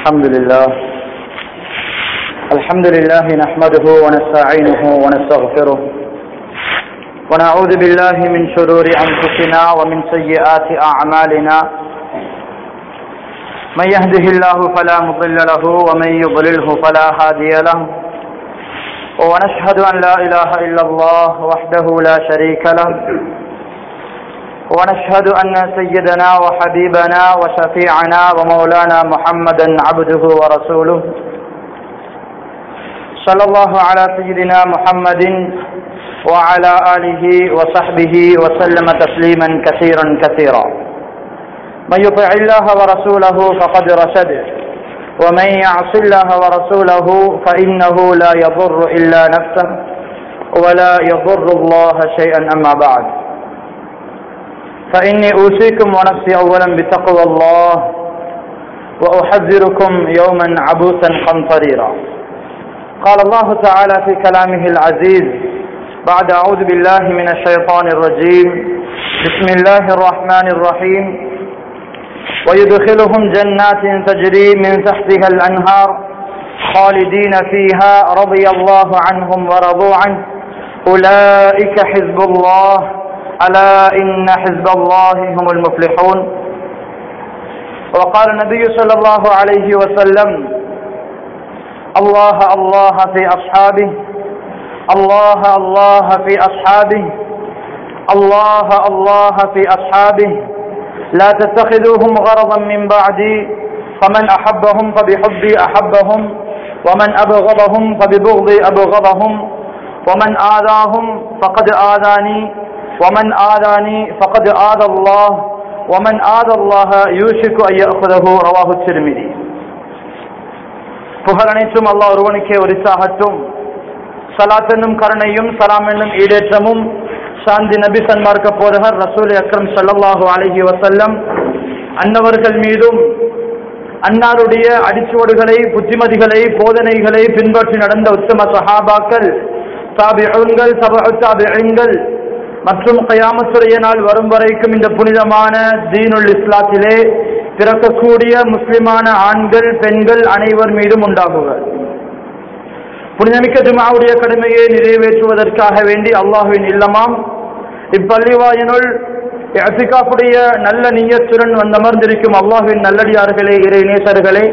الحمد لله الحمد لله نحمده ونستعينه ونستغفره ونعوذ بالله من شرور أنفسنا ومن سيئات أعمالنا من يهده الله فلا مضل له ومن يضلله فلا هادي له ونشهد أن لا إله إلا الله وحده لا شريك له ونشهد أن سيدنا وحبيبنا وشفيعنا ومولانا محمدا عبده ورسوله صلى الله على سيدنا محمد وعلى آله وصحبه وسلم تسليما كثيرا كثيرا من يطع الله ورسوله فقد رشد ومن يعص الله ورسوله فإنه لا يضر إلا نفسه ولا يضر الله شيئا أما بعد فإني أوصيكم ونفسي أولا بتقوى الله وأحذركم يوما عبوسا قمطريرا قال الله تعالى في كلامه العزيز بعد أعوذ بالله من الشيطان الرجيم بسم الله الرحمن الرحيم ويدخلهم جنات تجري من تحتها الأنهار خالدين فيها رضي الله عنهم ورضوا عنه أولئك حزب الله ألا إن حزب الله هم المفلحون وقال النبي صلى الله عليه وسلم الله الله في أصحابه الله الله في أصحابه الله الله في أصحابه لا تتخذوهم غرضا من بعدي فمن أحبهم فبحبي أحبهم ومن أبغضهم فببغضي أبغضهم ومن آذاهم فقد آذاني ومن آذاني فقد آذى الله ومن آذى الله يوشك أن يأخذه رواه الترمذي புகழ் அனைத்தும் அல்லாஹ் ஒருவனுக்கே உரித்தாகட்டும் சலாத் என்னும் கருணையும் சலாம் என்னும் ஈடேற்றமும் சாந்தி நபி சன்மார்க்க போதகர் ரசூல் அக்ரம் சல்லல்லாஹு அலஹி வசல்லம் அன்னவர்கள் மீதும் அன்னாருடைய அடிச்சுவடுகளை புத்திமதிகளை போதனைகளை பின்பற்றி நடந்த உத்தம சஹாபாக்கள் தாபிகள் தாபிகள் மற்றும் கயாமத்துடைய நாள் வரும் வரைக்கும் இந்த புனிதமான தீனுல் இஸ்லாத்திலே பிறக்கக்கூடிய முஸ்லிமான ஆண்கள் பெண்கள் அனைவர் மீதும் உண்டாகுக புனிதமிக்க ஜுமாவுடைய கடமையை நிறைவேற்றுவதற்காக வேண்டி அல்லாஹுவின் இல்லமாம் இப்பள்ளிவாயினுள் அசிகாப்புடைய நல்ல நீயத்துடன் வந்தமர்ந்திருக்கும் அல்லாஹுவின் நல்லடியார்களே இறை நேசர்களே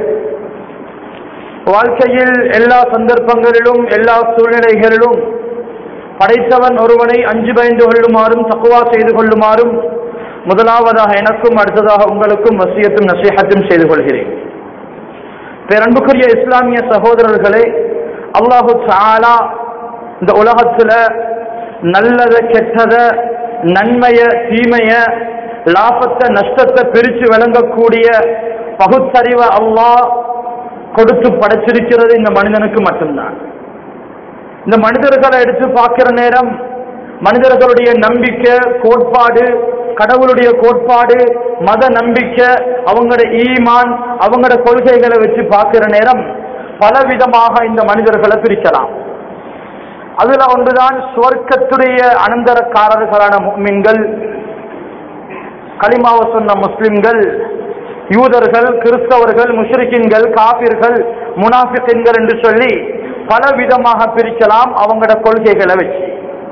வாழ்க்கையில் எல்லா சந்தர்ப்பங்களிலும் எல்லா சூழ்நிலைகளிலும் படைத்தவன் ஒருவனை அஞ்சு பயந்து கொள்ளுமாறும் தக்குவா செய்து கொள்ளுமாறும் முதலாவதாக எனக்கும் அடுத்ததாக உங்களுக்கும் வசியத்தும் நசீகத்தும் செய்து கொள்கிறேன் பேரன்புக்குரிய இஸ்லாமிய சகோதரர்களே அல்லாஹு சாலா இந்த உலகத்துல நல்லத கெட்டத நன்மைய தீமைய லாபத்தை நஷ்டத்தை பிரித்து விளங்கக்கூடிய பகுத்தறிவை அல்லாஹ் கொடுத்து படைச்சிருக்கிறது இந்த மனிதனுக்கு மட்டும்தான் இந்த மனிதர்களை எடுத்து பார்க்கிற நேரம் மனிதர்களுடைய நம்பிக்கை கோட்பாடு கடவுளுடைய கோட்பாடு மத நம்பிக்கை அவங்களோட ஈமான் அவங்களோட கொள்கைகளை வச்சு பார்க்கிற நேரம் பலவிதமாக இந்த மனிதர்களை பிரிக்கலாம் அதுல ஒன்றுதான் சுவர்க்கத்துடைய அனந்தரக்காரர்களான முக்மின்கள் களிமாவ சொன்ன முஸ்லிம்கள் யூதர்கள் கிறிஸ்தவர்கள் முஷ்ரிக்கின்கள் காபிர்கள் முனாஃபிக்கின்கள் என்று சொல்லி பல விதமாக பிரிக்கலாம் அவங்களோட கொள்கைகளை வச்சு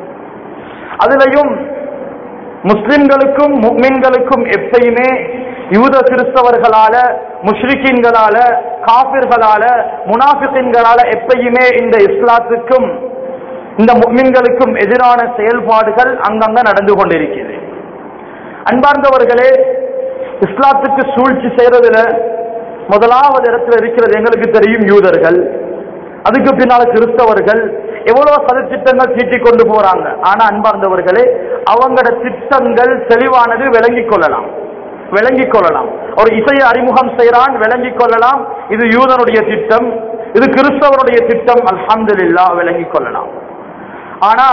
அதுலயும் முஸ்லிம்களுக்கும் முக்மின்களுக்கும் எப்பயுமே யூத கிறிஸ்தவர்களால முஷ்ரிக்கின்களால காபிர்களால முனாஃபிக்கின்களால எப்பயுமே இந்த இஸ்லாத்துக்கும் இந்த முக்மின்களுக்கும் எதிரான செயல்பாடுகள் அங்கங்க நடந்து கொண்டிருக்கிறது அன்பார்ந்தவர்களே இஸ்லாத்துக்கு சூழ்ச்சி செய்யறதுல முதலாவது இடத்துல இருக்கிறது எங்களுக்கு தெரியும் யூதர்கள் அதுக்கு பின்னால கிறிஸ்தவர்கள் எவ்வளவு சதித்திட்டங்கள் தீட்டிக் கொண்டு போறாங்க ஆனா அன்பார்ந்தவர்களே அவங்களோட திட்டங்கள் தெளிவானது விளங்கிக் கொள்ளலாம் விளங்கிக் கொள்ளலாம் ஒரு இசையை அறிமுகம் செய்யறான் விளங்கிக் கொள்ளலாம் இது யூதனுடைய திட்டம் இது கிறிஸ்தவனுடைய திட்டம் அல்ஹம்துல்லா விளங்கிக் கொள்ளலாம் ஆனா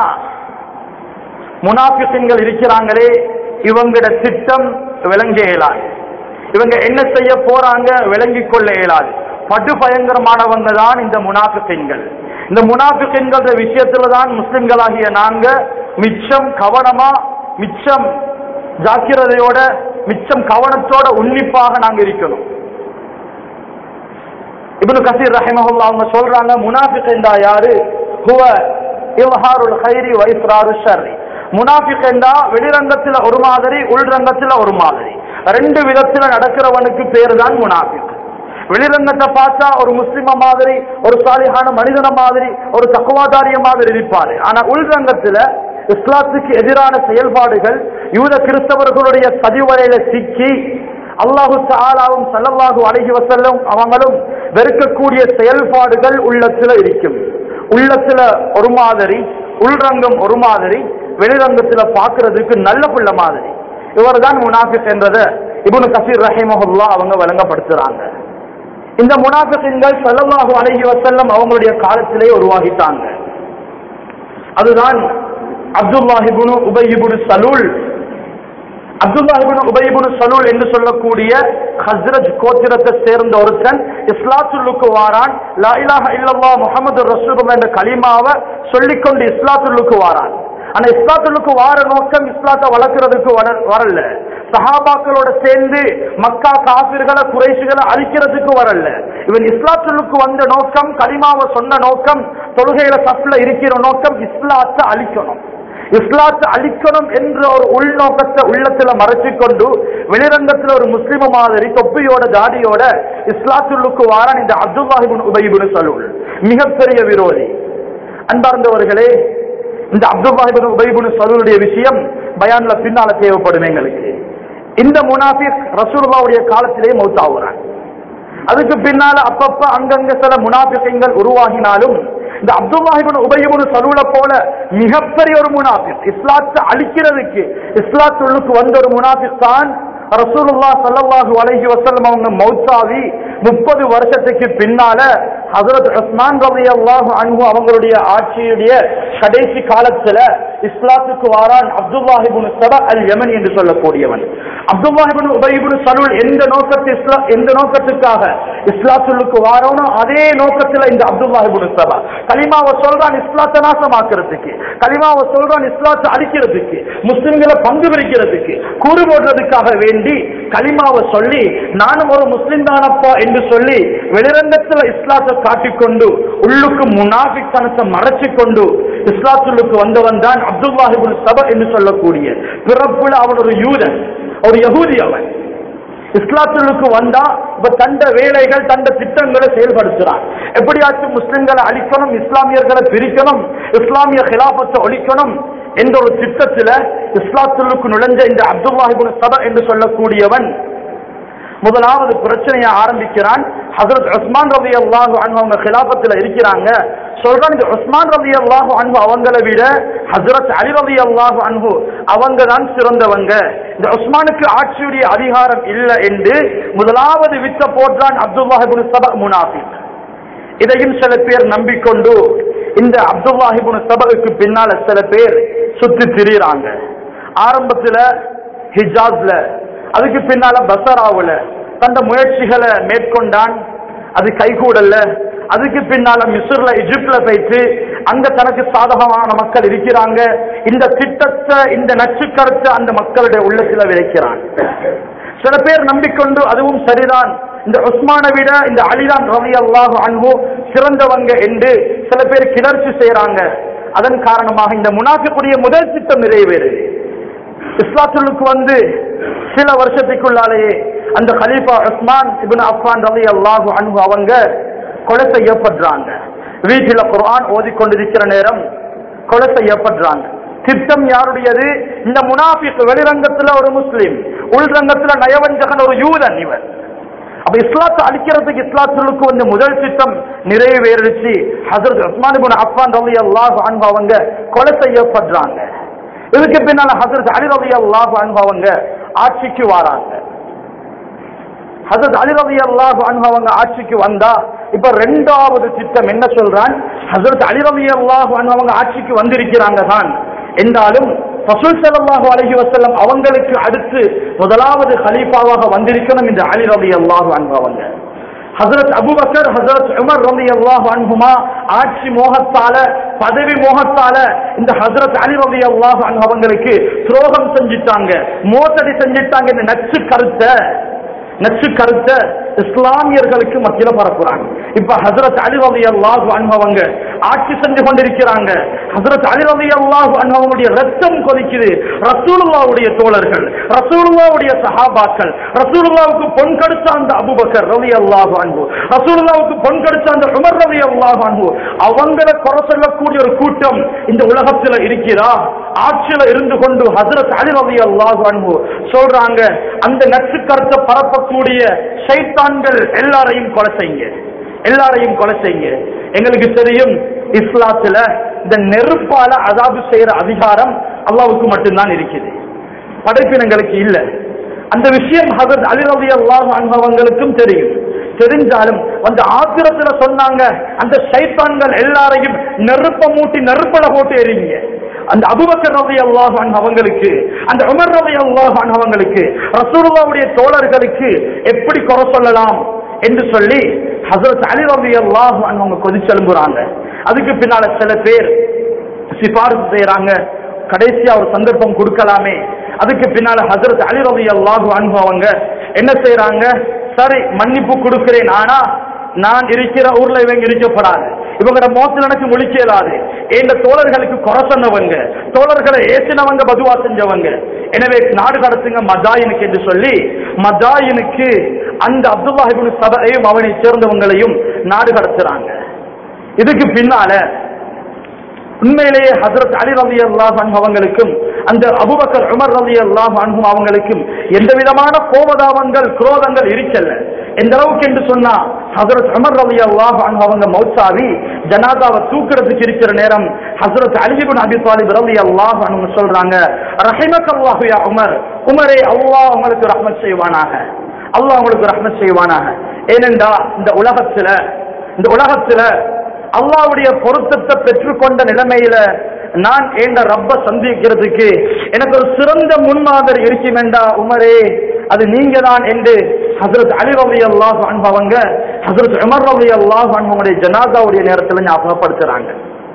முனாபிசங்கள் இருக்கிறாங்களே இவங்களோட திட்டம் விளங்க இயலாது இவங்க என்ன செய்ய போறாங்க விளங்கிக் கொள்ள இயலாது படு பயங்கரமானவங்க தான் இந்த முனாபிசங்கள் இந்த முனாபிசங்கள் விஷயத்துல தான் முஸ்லிம்களாகிய நாங்க மிச்சம் கவனமா மிச்சம் ஜாக்கிரதையோட மிச்சம் கவனத்தோட உன்னிப்பாக நாங்க இருக்கணும் இப்னு கசீர் ரஹிமஹுல்லா அவங்க சொல்றாங்க முனாஃபிக் என்றா யாரு ஹுவ இல்ஹாருல் கைரி வ இஸ்ராரு ஷர்ரி முனாஃபிக் என்றா வெளிரங்கத்துல ஒரு மாதிரி உள்ரங்கத்துல ஒரு மாதிரி ரெண்டு விதத்துல நடக்கிறவனுக்கு பேர் தான் முனாஃபிக் வெளிரங்கத்தை பார்த்தா ஒரு முஸ்லிம மாதிரி ஒரு சாலிஹான மனிதன மாதிரி ஒரு தக்குவாதாரிய மாதிரி இருப்பாரு ஆனா உள்ரங்கத்துல இஸ்லாத்துக்கு எதிரான செயல்பாடுகள் யூத கிறிஸ்தவர்களுடைய சதிவரையில சிக்கி அல்லாஹு தாலாவும் சல்லல்லாஹு அலைஹி வஸல்லம் அவங்களும் வெறுக்கக்கூடிய செயல்பாடுகள் உள்ளத்துல இருக்கும் உள்ளத்துல ஒரு மாதிரி உள்ரங்கம் ஒரு மாதிரி வெளிரங்கத்துல பாக்குறதுக்கு நல்ல புள்ள மாதிரி இவர்தான் முனாஃபிக் என்றத இப்னு கசீர் ரஹிமஹுல்லா அவங்க விளங்கப்படுத்துறாங்க இந்த முனாஃபிகங்கள் ஸல்லல்லாஹு அலைஹி வஸல்லம் அவங்களுடைய காலத்திலே உருவாகிட்டாங்க அதுதான் அப்துல்லாஹ் இப்னு உபய் இப்னு சலூல் அப்துல்லா இப்னு உபய் இப்னு சலூல் என்று சொல்லக்கூடிய ஹஸ்ரஜ் கோத்திரத்தை சேர்ந்த ஒருத்தன் இஸ்லாத்துல்லுக்கு வாரான் லா இலாஹ இல்லல்லாஹ் முஹம்மது ரசூலுல்லாஹ் என்ற கலிமாவை சொல்லிக்கொண்டு இஸ்லாத்துல்லுக்கு வாரான் ஆனா இஸ்லாத்துல்லுக்கு வார நோக்கம் இஸ்லாத்தை வளர்க்கறதுக்கு வர- வரல சஹாபாக்களோட சேர்ந்து மக்கா காபிர்களை குறைசுகளை அழிக்கிறதுக்கு வரல இவன் இஸ்லாத்துல்லுக்கு வந்த நோக்கம் கலிமாவை சொன்ன நோக்கம் தொழுகையில சஃப்ல இருக்கிற நோக்கம் இஸ்லாத்தை அழிக்கணும் இஸ்லாத்தை அழிக்கணும் என்ற ஒரு உள்நோக்கத்தை உள்ளத்துல மறைச்சிக் கொண்டு வெளிரங்கத்துல ஒரு முஸ்லிம மாதிரி தொப்பியோட தாடியோட இஸ்லாத்துள்ளுக்கு வாரான் இந்த அப்துல்லாஹிபின் உபயிபின் சலூல் மிகப்பெரிய விரோதி அன்பார்ந்தவர்களே இந்த அப்துல்லாஹிபின் உபயிபின் சலூலுடைய விஷயம் பயான்ல பின்னால தேவைப்படும் எங்களுக்கு இந்த முனாஃபிக் ரசூலுல்லாவுடைய காலத்திலே மௌத்தாவுறான் அதுக்கு பின்னால அப்பப்ப அங்கங்க சில முனாபிக்கங்கள் உருவாகினாலும் இந்த அப்துல்லாஹிபின் உபயமுனு சலூல போல மிகப்பெரிய ஒரு முனாஃபிக் இஸ்லாத்தை அழிக்கிறதுக்கு இஸ்லாத்துள்ளுக்கு வந்த ஒரு முனாஃபிக் தான் ரசூலுல்லா ஸல்லல்லாஹு அலைஹி வஸல்லம் அவங்க மௌத்தாவி முப்பது வருஷத்துக்கு பின்னால ஹஜரத் உஸ்மான் ரலியல்லாஹு அன்ஹு அவங்களுடைய ஆட்சியுடைய கடைசி காலத்துல இஸ்லாத்துக்கு வாரான் அப்துல்லாஹிபின் சபா அல் யமன் என்று சொல்லக்கூடியவன் அப்துல்லாஹிபின் உபயிபின் சலூல் எந்த நோக்கத்து இஸ்லா எந்த நோக்கத்துக்காக இஸ்லாத்துள்ளுக்கு வாரோனோ அதே நோக்கத்துல இந்த அப்துல்லாஹிபின் சபா கலிமாவை சொல்றான் இஸ்லாத்தை நாசமாக்குறதுக்கு கலிமாவை சொல்றான் இஸ்லாத்தை அழிக்கிறதுக்கு முஸ்லிம்களை பங்கு பிரிக்கிறதுக்கு கூறு போடுறதுக்காக வேண்டி கலிமாவை சொல்லி நானும் ஒரு முஸ்லிம் தானப்பா என்று சொல்லி வெளிரங்கத்துல இஸ்லாத்தை காட்டிக்கொண்டு உள்ளுக்கு முனாபித்தனத்தை மறைச்சு கொண்டு இஸ்லாத்துள்ளுக்கு வந்தவன் தான் அப்துல்லாஹிபுல் சபா என்று சொல்லக்கூடிய பிறப்புல அவன் ஒரு யூதன் ஒரு யகூதி அவன் இஸ்லாத்துக்கு வந்தா இப்ப தண்ட வேலைகள் தண்ட திட்டங்களை செயல்படுத்துறான் எப்படியாச்சும் முஸ்லிம்களை அழிக்கணும் இஸ்லாமியர்களை பிரிக்கணும் இஸ்லாமிய கிலாபத்தை ஒழிக்கணும் என்ற ஒரு திட்டத்துல இஸ்லாத்துக்கு நுழைஞ்ச இந்த அப்துல்லாஹிபுல் சபா என்று சொல்லக்கூடியவன் முதலாவது பிரச்சனையை ஆரம்பிக்கிறான் ஹசரத் உஸ்மான் ரவி அல்லாஹு அன்பு அவங்க கிலாபத்துல இருக்கிறாங்க சொல்றான் இந்த உஸ்மான் ரவி அல்லாஹு அன்பு அவங்களை விட ஹசரத் அலி ரவி அல்லாஹு அன்பு அவங்க தான் சிறந்தவங்க இந்த உஸ்மானுக்கு ஆட்சியுடைய அதிகாரம் இல்லை என்று முதலாவது வித்த போட்டான் அப்துல்லாஹிபுன் சபா முனாஃபிக் இதையும் சில பேர் நம்பிக்கொண்டு இந்த அப்துல்லாஹிபுன் சபகுக்கு பின்னால சில பேர் சுத்தி திரியிறாங்க ஆரம்பத்துல ஹிஜாஸ்ல அதுக்கு பின்னால பசராவுல தந்த முயற்சிகளை மேற்கொண்டான் அது கைகூடல்ல அதுக்கு பின்னால மிஸ்ர்ல இஜிப்ட்ல போயிட்டு அங்க தனக்கு சாதகமான மக்கள் இருக்கிறாங்க இந்த திட்டத்தை இந்த நச்சுக்கருத்தை அந்த மக்களுடைய உள்ளத்துல விதைக்கிறான் சில பேர் நம்பிக்கொண்டு அதுவும் சரிதான் இந்த உஸ்மானை விட இந்த அலிதான் ரவி அல்லாஹு அன்பு சிறந்தவங்க என்று சில பேர் கிளர்ச்சி செய்யறாங்க அதன் காரணமாக இந்த முனாஃபிக்குடைய முதல் திட்டம் நிறைவேறுது இஸ்லாத்துக்கு வந்து சில வருஷத்துக்குள்ளாலேயே அந்த கலீஃபா உஸ்மான் இப்னு அஃபான் ரலி அல்லாஹு அன்ஹு அவங்க கொலை செய்யப்படுறாங்க வீட்டில குர்ஆன் ஓதிக்கொண்டிருக்கிற நேரம் கொலை செய்யப்படுறாங்க திட்டம் யாருடையது இந்த முனாஃபிக் வெளிரங்கத்துல ஒரு முஸ்லிம் உள்ரங்கத்துல நயவஞ்சகன் ஒரு யூதன் இவன் அப்ப இஸ்லாத்தை அழிக்கிறதுக்கு இஸ்லாத்துக்கு வந்து முதல் திட்டம் நிறைவேறிச்சு ஹசரத் உஸ்மான் இப்னு அஃபான் ரலி அல்லாஹு அன்ஹு அவங்க கொலை செய்யப்படுறாங்க இதுக்கு பின்னால ஹசரத் அலி ரவி அல்லாஹு அன்ஹு அவங்க ஆட்சிக்கு வராங்க ஹசரத் அலி ரவி அல்லாஹு அன்ஹு அவங்க ஆட்சிக்கு வந்தா இப்ப ரெண்டாவது திட்டம் என்ன சொல்றான் ஹசரத் அலி ரவி அல்லாஹு அன்ஹு அவங்க ஆட்சிக்கு வந்திருக்கிறாங்க தான் என்றாலும் ரசூல் ஸல்லல்லாஹு அலைஹி வஸல்லம் அவங்களுக்கு அடுத்து முதலாவது கலீஃபாவாக வந்திருக்கணும் இந்த அலி ரவி அல்லாஹு அன்ஹு அவங்க ஹசரத் அபுபக்கர் ஹசரத் உமர் ரலி அல்லாஹு அன்ஹுமா ஆட்சி மோகத்தால பதவி மோகத்தால இந்த ஹசரத் அலி ரலி அல்லாஹு அன்ஹு அவங்களுக்கு துரோகம் செஞ்சிட்டாங்க மோசடி செஞ்சிட்டாங்க இந்த நச்சு கருத்தை நச்சு கருத்தை இஸ்லாமியர்களுக்கு மத்தியில பரப்புறாங்க இப்ப ஹசரத் அலி ரவி அல்லாஹு அனுபவங்க ஆட்சி செஞ்சு கொண்டிருக்கிறாங்க ஹசரத் அலி ரவி அல்லாஹு அனுபவங்களுடைய ரத்தம் கொதிக்குது ரசூலுல்லாவுடைய தோழர்கள் ரசூலுல்லாவுடைய சஹாபாக்கள் ரசூலுல்லாவுக்கு பொன் கடுத்த அந்த அபுபக்கர் ரவி அல்லாஹு அன்பு ரசூலுல்லாவுக்கு பொன் கடுத்த அந்த உமர் ரவி அல்லாஹு அன்பு அவங்கள குறை சொல்லக்கூடிய ஒரு கூட்டம் இந்த உலகத்துல இருக்கிறா ஆட்சியில இருந்து கொண்டு ஹசரத் அலி ரவி அல்லாஹு அன்பு சொல்றாங்க அந்த நச்சு கருத்தை பரப்பக்கூடிய சைத்தான்கள் எல்லாரையும் கொலை செய்யுங்க எல்லாரையும் கொலை செய்யுங்க எங்களுக்கு தெரியும் இஸ்லாத்துல இந்த நெருப்பால அதாபு செய்யற அதிகாரம் அல்லாவுக்கு மட்டும்தான் இருக்குது படைப்பினங்களுக்கு இல்ல அந்த விஷயம் ஹசரத் அலி ரவி அல்லாஹ் அனுபவங்களுக்கும் தெரியும் தெரிஞ்சாலும் அந்த ஆத்திரத்துல சொன்னாங்க அந்த சைத்தான்கள் எல்லாரையும் நெருப்ப மூட்டி நெருப்பட போட்டு எறிங்க அந்த அபுபக்கர் ரவி அல்லாஹ் அவங்களுக்கு அந்த உமர் ரவி அல்லாஹ் அவங்களுக்கு ரசூலுல்லாவுடைய தோழர்களுக்கு எப்படி குறை சொல்லலாம் என்று சொல்லி ஹசரத் அலி ரவி அல்லாஹ் அவங்க கொதிச்செலும்புறாங்க அதுக்கு பின்னால சில பேர் சிபாரிசு செய்யறாங்க கடைசியா ஒரு சந்தர்ப்பம் கொடுக்கலாமே அதுக்கு பின்னால ஹசரத் அலி ரவி அல்லாஹு அவங்க என்ன செய்யறாங்க சரி மன்னிப்பு கொடுக்கிறேன் ஆனா நான் இருக்கிற ஊர்ல இவங்க இருக்கப்படாது இவங்களோட மோசம் எனக்கு முழிக்க இயலாது இந்த தோழர்களுக்கு குறை சொன்னவங்க தோழர்களை ஏற்றினவங்க பதுவா செஞ்சவங்க எனவே நாடு கடத்துங்க மதாயினுக்கு என்று சொல்லி மதாயினுக்கு அந்த அப்துல்லாஹிபின் சபையும் அவனை சேர்ந்தவங்களையும் நாடு கடத்துறாங்க இதுக்கு பின்னால உண்மையிலேயே ஹசரத் அலி ரவி அல்லாஹ் அவங்களுக்கும் அந்த அபுபக்கர் உமர் ரவி அல்லாஹ் அன்பும் அவங்களுக்கும் எந்த விதமான கோபதாபங்கள் குரோதங்கள் இருக்கல்ல எந்த அளவுக்கு என்று சொன்னா ஹசரத் உமர் ரவி அல்லாஹ் அவங்க மௌசாவி ஜனாதாவை தூக்குறதுக்கு இருக்கிற நேரம் ஹசரத் அலிபின் அபி தாலிப் ரவி அல்லாஹ் அவங்க சொல்றாங்க ரஹிமக் அல்லாஹு யா உமர் உமரே அல்லாஹ் உங்களுக்கு ரஹ்மத் செய்வானாக அல்லாஹ் உங்களுக்கு ரஹ்மத் செய்வானாக ஏனென்றா இந்த உலகத்துல இந்த உலகத்துல அல்லாவுடைய பொருத்தத்தை பெற்றுக்கொண்ட நிலைமையில நான் என்ற ரப்ப சந்திக்கிறதுக்கு எனக்கு ஒரு சிறந்த முன்மாதிரி இருக்குமெண்டா உமரே அது நீங்க தான் என்று ஹசரத் அலி ரவி அல்லாஹ் அவங்க ஹசரத் உமர் ரவி அல்லாஹ் அவங்களுடைய ஜனாதாவுடைய நேரத்தில் ஞாபகப்படுத்துறாங்க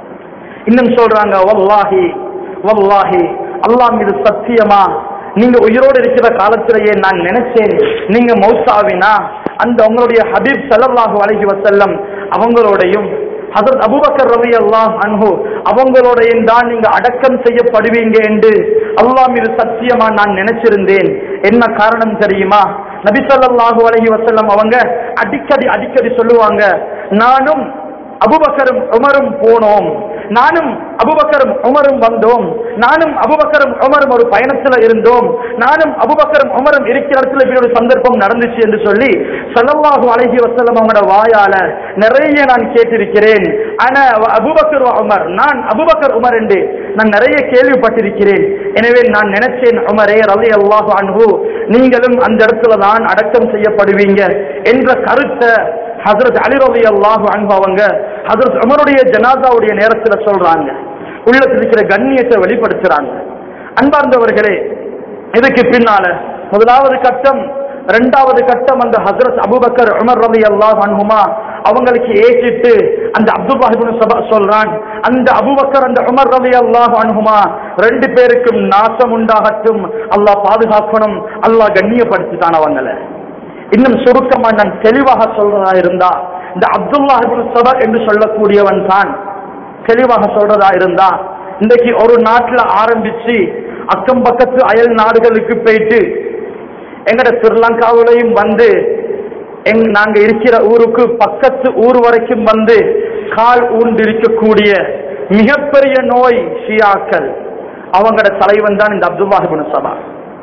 இன்னும் சொல்றாங்க வல்லாஹி வல்லாஹி அல்லாஹ் மீது சத்தியமா நீங்க உயிரோடு இருக்கிற காலத்திலேயே நான் நினைச்சேன் நீங்க மௌசாவினா அந்த உங்களுடைய ஹபீப் ஸல்லல்லாஹு அலைஹி வஸல்லம் அவங்களோடையும் ஹசரத் அபூபக்கர் ரவி அல்லாஹ் அன்ஹு அவங்களோடையும் தான் நீங்க அடக்கம் செய்யப்படுவீங்க என்று அல்லாஹ் மீது சத்தியமா நான் நினைச்சிருந்தேன் என்ன காரணம் தெரியுமா நபி ஸல்லல்லாஹு அலைஹி வஸல்லம் அவங்க அடிக்கடி அடிக்கடி சொல்லுவாங்க நானும் அபுபக்கரும் உமரும் போனோம் நானும் அபுபக்கரும் உமரும் வந்தோம் நானும் அபுபக்கரும் உமரும் ஒரு பயணத்துல இருந்தோம் நானும் அபுபக்கரும் உமரும் இருக்கிற இடத்துல இப்படி ஒரு சந்தர்ப்பம் நடந்துச்சு என்று சொல்லி ஸல்லல்லாஹு அலைஹி வஸல்லம் அவங்களோட வாயால நிறைய நான் கேட்டிருக்கிறேன் ஆனா அபுபக்கர் வ உமர் நான் அபுபக்கர் உமர் என்று நான் நிறைய கேள்விப்பட்டிருக்கிறேன் எனவே நான் நினைச்சேன் உமரே ரலி அல்லாஹு அன்ஹு நீங்களும் அந்த இடத்துல தான் அடக்கம் செய்யப்படுவீங்க என்ற கருத்தை ஹசரத் அலி ரவி அல்லாஹு அன்பு அவங்க ஹசரத் உமருடைய ஜனாதாவுடைய நேரத்துல சொல்றாங்க உள்ளத்தில் இருக்கிற கண்ணியத்தை வெளிப்படுத்துறாங்க அன்பார்ந்தவர்களே இதுக்கு பின்னால முதலாவது கட்டம் இரண்டாவது கட்டம் அந்த ஹசரத் அபுபக்கர் உமர் ரவி அல்லாஹ் அன்ஹுமா அவங்களுக்கு ஏற்றிட்டு அந்த அப்துல்லாஹிபின் சபா சொல்றான் அந்த அபுபக்கர் அந்த உமர் ரவி அல்லாஹ் அன்ஹுமா ரெண்டு பேருக்கும் நாசம் உண்டாகட்டும் அல்லாஹ் பாதுகாக்கணும் அல்லாஹ் கண்ணியப்படுத்திட்டான் அவங்களை இன்னும் சுருக்கமா நான் தெளிவாக சொல்றதா இருந்தா இந்த அப்துல்லா சபா என்று சொல்லக்கூடியவன் தான் தெளிவாக சொல்றதா இருந்தா இன்றைக்கு ஒரு நாட்டுல ஆரம்பிச்சு அக்கம் பக்கத்து அயல் நாடுகளுக்கு போயிட்டு எங்கட ஸ்ரீலங்காவிலையும் வந்து எங் நாங்க இருக்கிற ஊருக்கு பக்கத்து ஊர் வரைக்கும் வந்து கால் ஊண்டிருக்கக்கூடிய மிகப்பெரிய நோய் ஷியாக்கள் அவங்களோட தலைவன் தான் இந்த அப்துல்லாஹிபின் சபா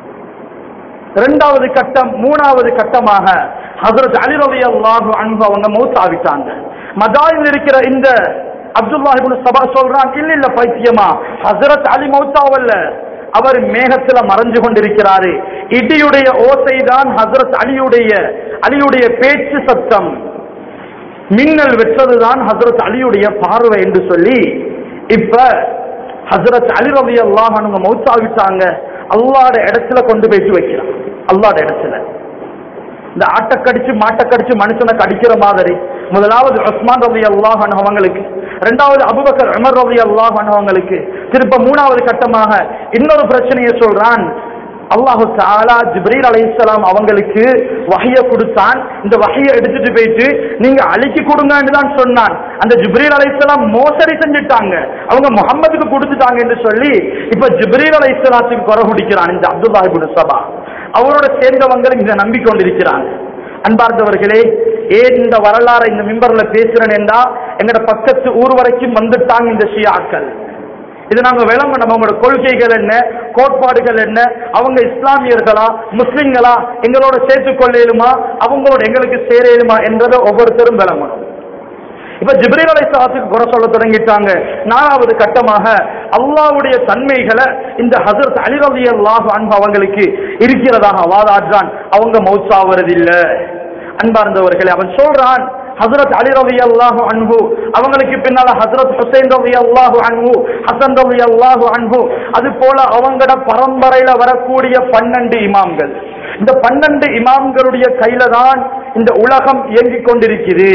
இரண்டாவது கட்டம் மூணாவது கட்டமாக ஹசரத் அலி ரவி அல்லாஹு அன்பு அவங்க மௌத்தாவிட்டாங்க மதாயில் இருக்கிற இந்த அப்துல்லாஹிபின் சபா சொல்றான் இல்ல இல்ல பைத்தியமா ஹசரத் அலி மௌத்தாவல்ல அவர் மேகத்துல மறைஞ்சு கொண்டிருக்கிறாரு இடியுடைய ஓசை தான் ஹசரத் அலியுடைய அலியுடைய பேச்சு சத்தம் மின்னல் வெற்றதுதான் ஹசரத் அலியுடைய பார்வை என்று சொல்லி இப்ப ஹசரத் அலி ரவி அல்லாஹ் அவங்க மௌத்தாவிட்டாங்க அல்லாட இடத்துல கொண்டு போயிட்டு வைக்கிறான் அல்லாட இடத்துல இந்த ஆட்டை கடிச்சு மாட்டை கடிச்சு மனுஷனை கடிக்கிற மாதிரி முதலாவது உஸ்மான் ரவி அல்லாஹ் அவங்களுக்கு இரண்டாவது அபுபக்கர் உமர் ரவி அல்லாஹ் அவங்களுக்கு திருப்ப மூணாவது கட்டமாக இன்னொரு பிரச்சனையை சொல்றான் அல்லாஹு தாலா ஜிப்ரீல் அலைஹிஸ்ஸலாம் அவங்களுக்கு வஹைய கொடுத்தான் இந்த வஹைய எடுத்துட்டு போயிட்டு நீங்க அழிச்சு கொடுங்கன்னு தான் சொன்னான் அந்த ஜிப்ரீல் அலைஹிஸ்ஸலாம் மோசடி செஞ்சுட்டாங்க அவங்க முகம்மதுக்கு கொடுத்துட்டாங்க என்று சொல்லி இப்ப ஜிப்ரீல் அலைஹிஸ்ஸலாத்துக்கு குறை குடிக்கிறான் இந்த அப்துல்லா இப்னு சபா அவரோட சேர்ந்தவங்க இதை நம்பிக்கொண்டிருக்கிறாங்க அன்பார்ந்தவர்களே ஏன் இந்த வரலாறை இந்த மிம்பர்ல பேசுறேன் என்றா எங்கட பக்கத்து ஊர் வரைக்கும் வந்துட்டாங்க இந்த ஷியாக்கள் இது நாங்க விளங்கணும் அவங்களோட கொள்கைகள் என்ன கோட்பாடுகள் என்ன அவங்க இஸ்லாமியர்களா முஸ்லிம்களா எங்களோட சேர்த்துக் கொள்ளையிலுமா அவங்களோட எங்களுக்கு சேரையிலுமா என்றதை ஒவ்வொருத்தரும் விளங்கணும் இப்ப ஜிப்ரீல் அலைஹிஸ்ஸலாத்துக்கு குறை சொல்ல தொடங்கிட்டாங்க நாலாவது கட்டமாக அல்லாஹ்வுடைய தன்மைகளை இந்த ஹசரத் அலி ரலியல்லாஹு அன்ஹு அவங்களுக்கு இருக்கிறதாக வாதாடுறான் அவங்க மௌத்தாவறதில்ல அன்பார்ந்தவர்களே அவன் சொல்றான் ஹசரத் அலி ரவி அல்லாஹு அன்ஹு அவங்களுக்கு பின்னால ஹசரத் ஹுசைன் ரவி அல்லாஹு அன்ஹு ஹசன் ரவி அல்லாஹு அன்ஹு அது போல அவங்களோட பரம்பரையில வரக்கூடிய பன்னெண்டு இமாம்கள் இந்த பன்னெண்டு இமாம்களுடைய கையில தான் இந்த உலகம் இயங்கிக் கொண்டிருக்குது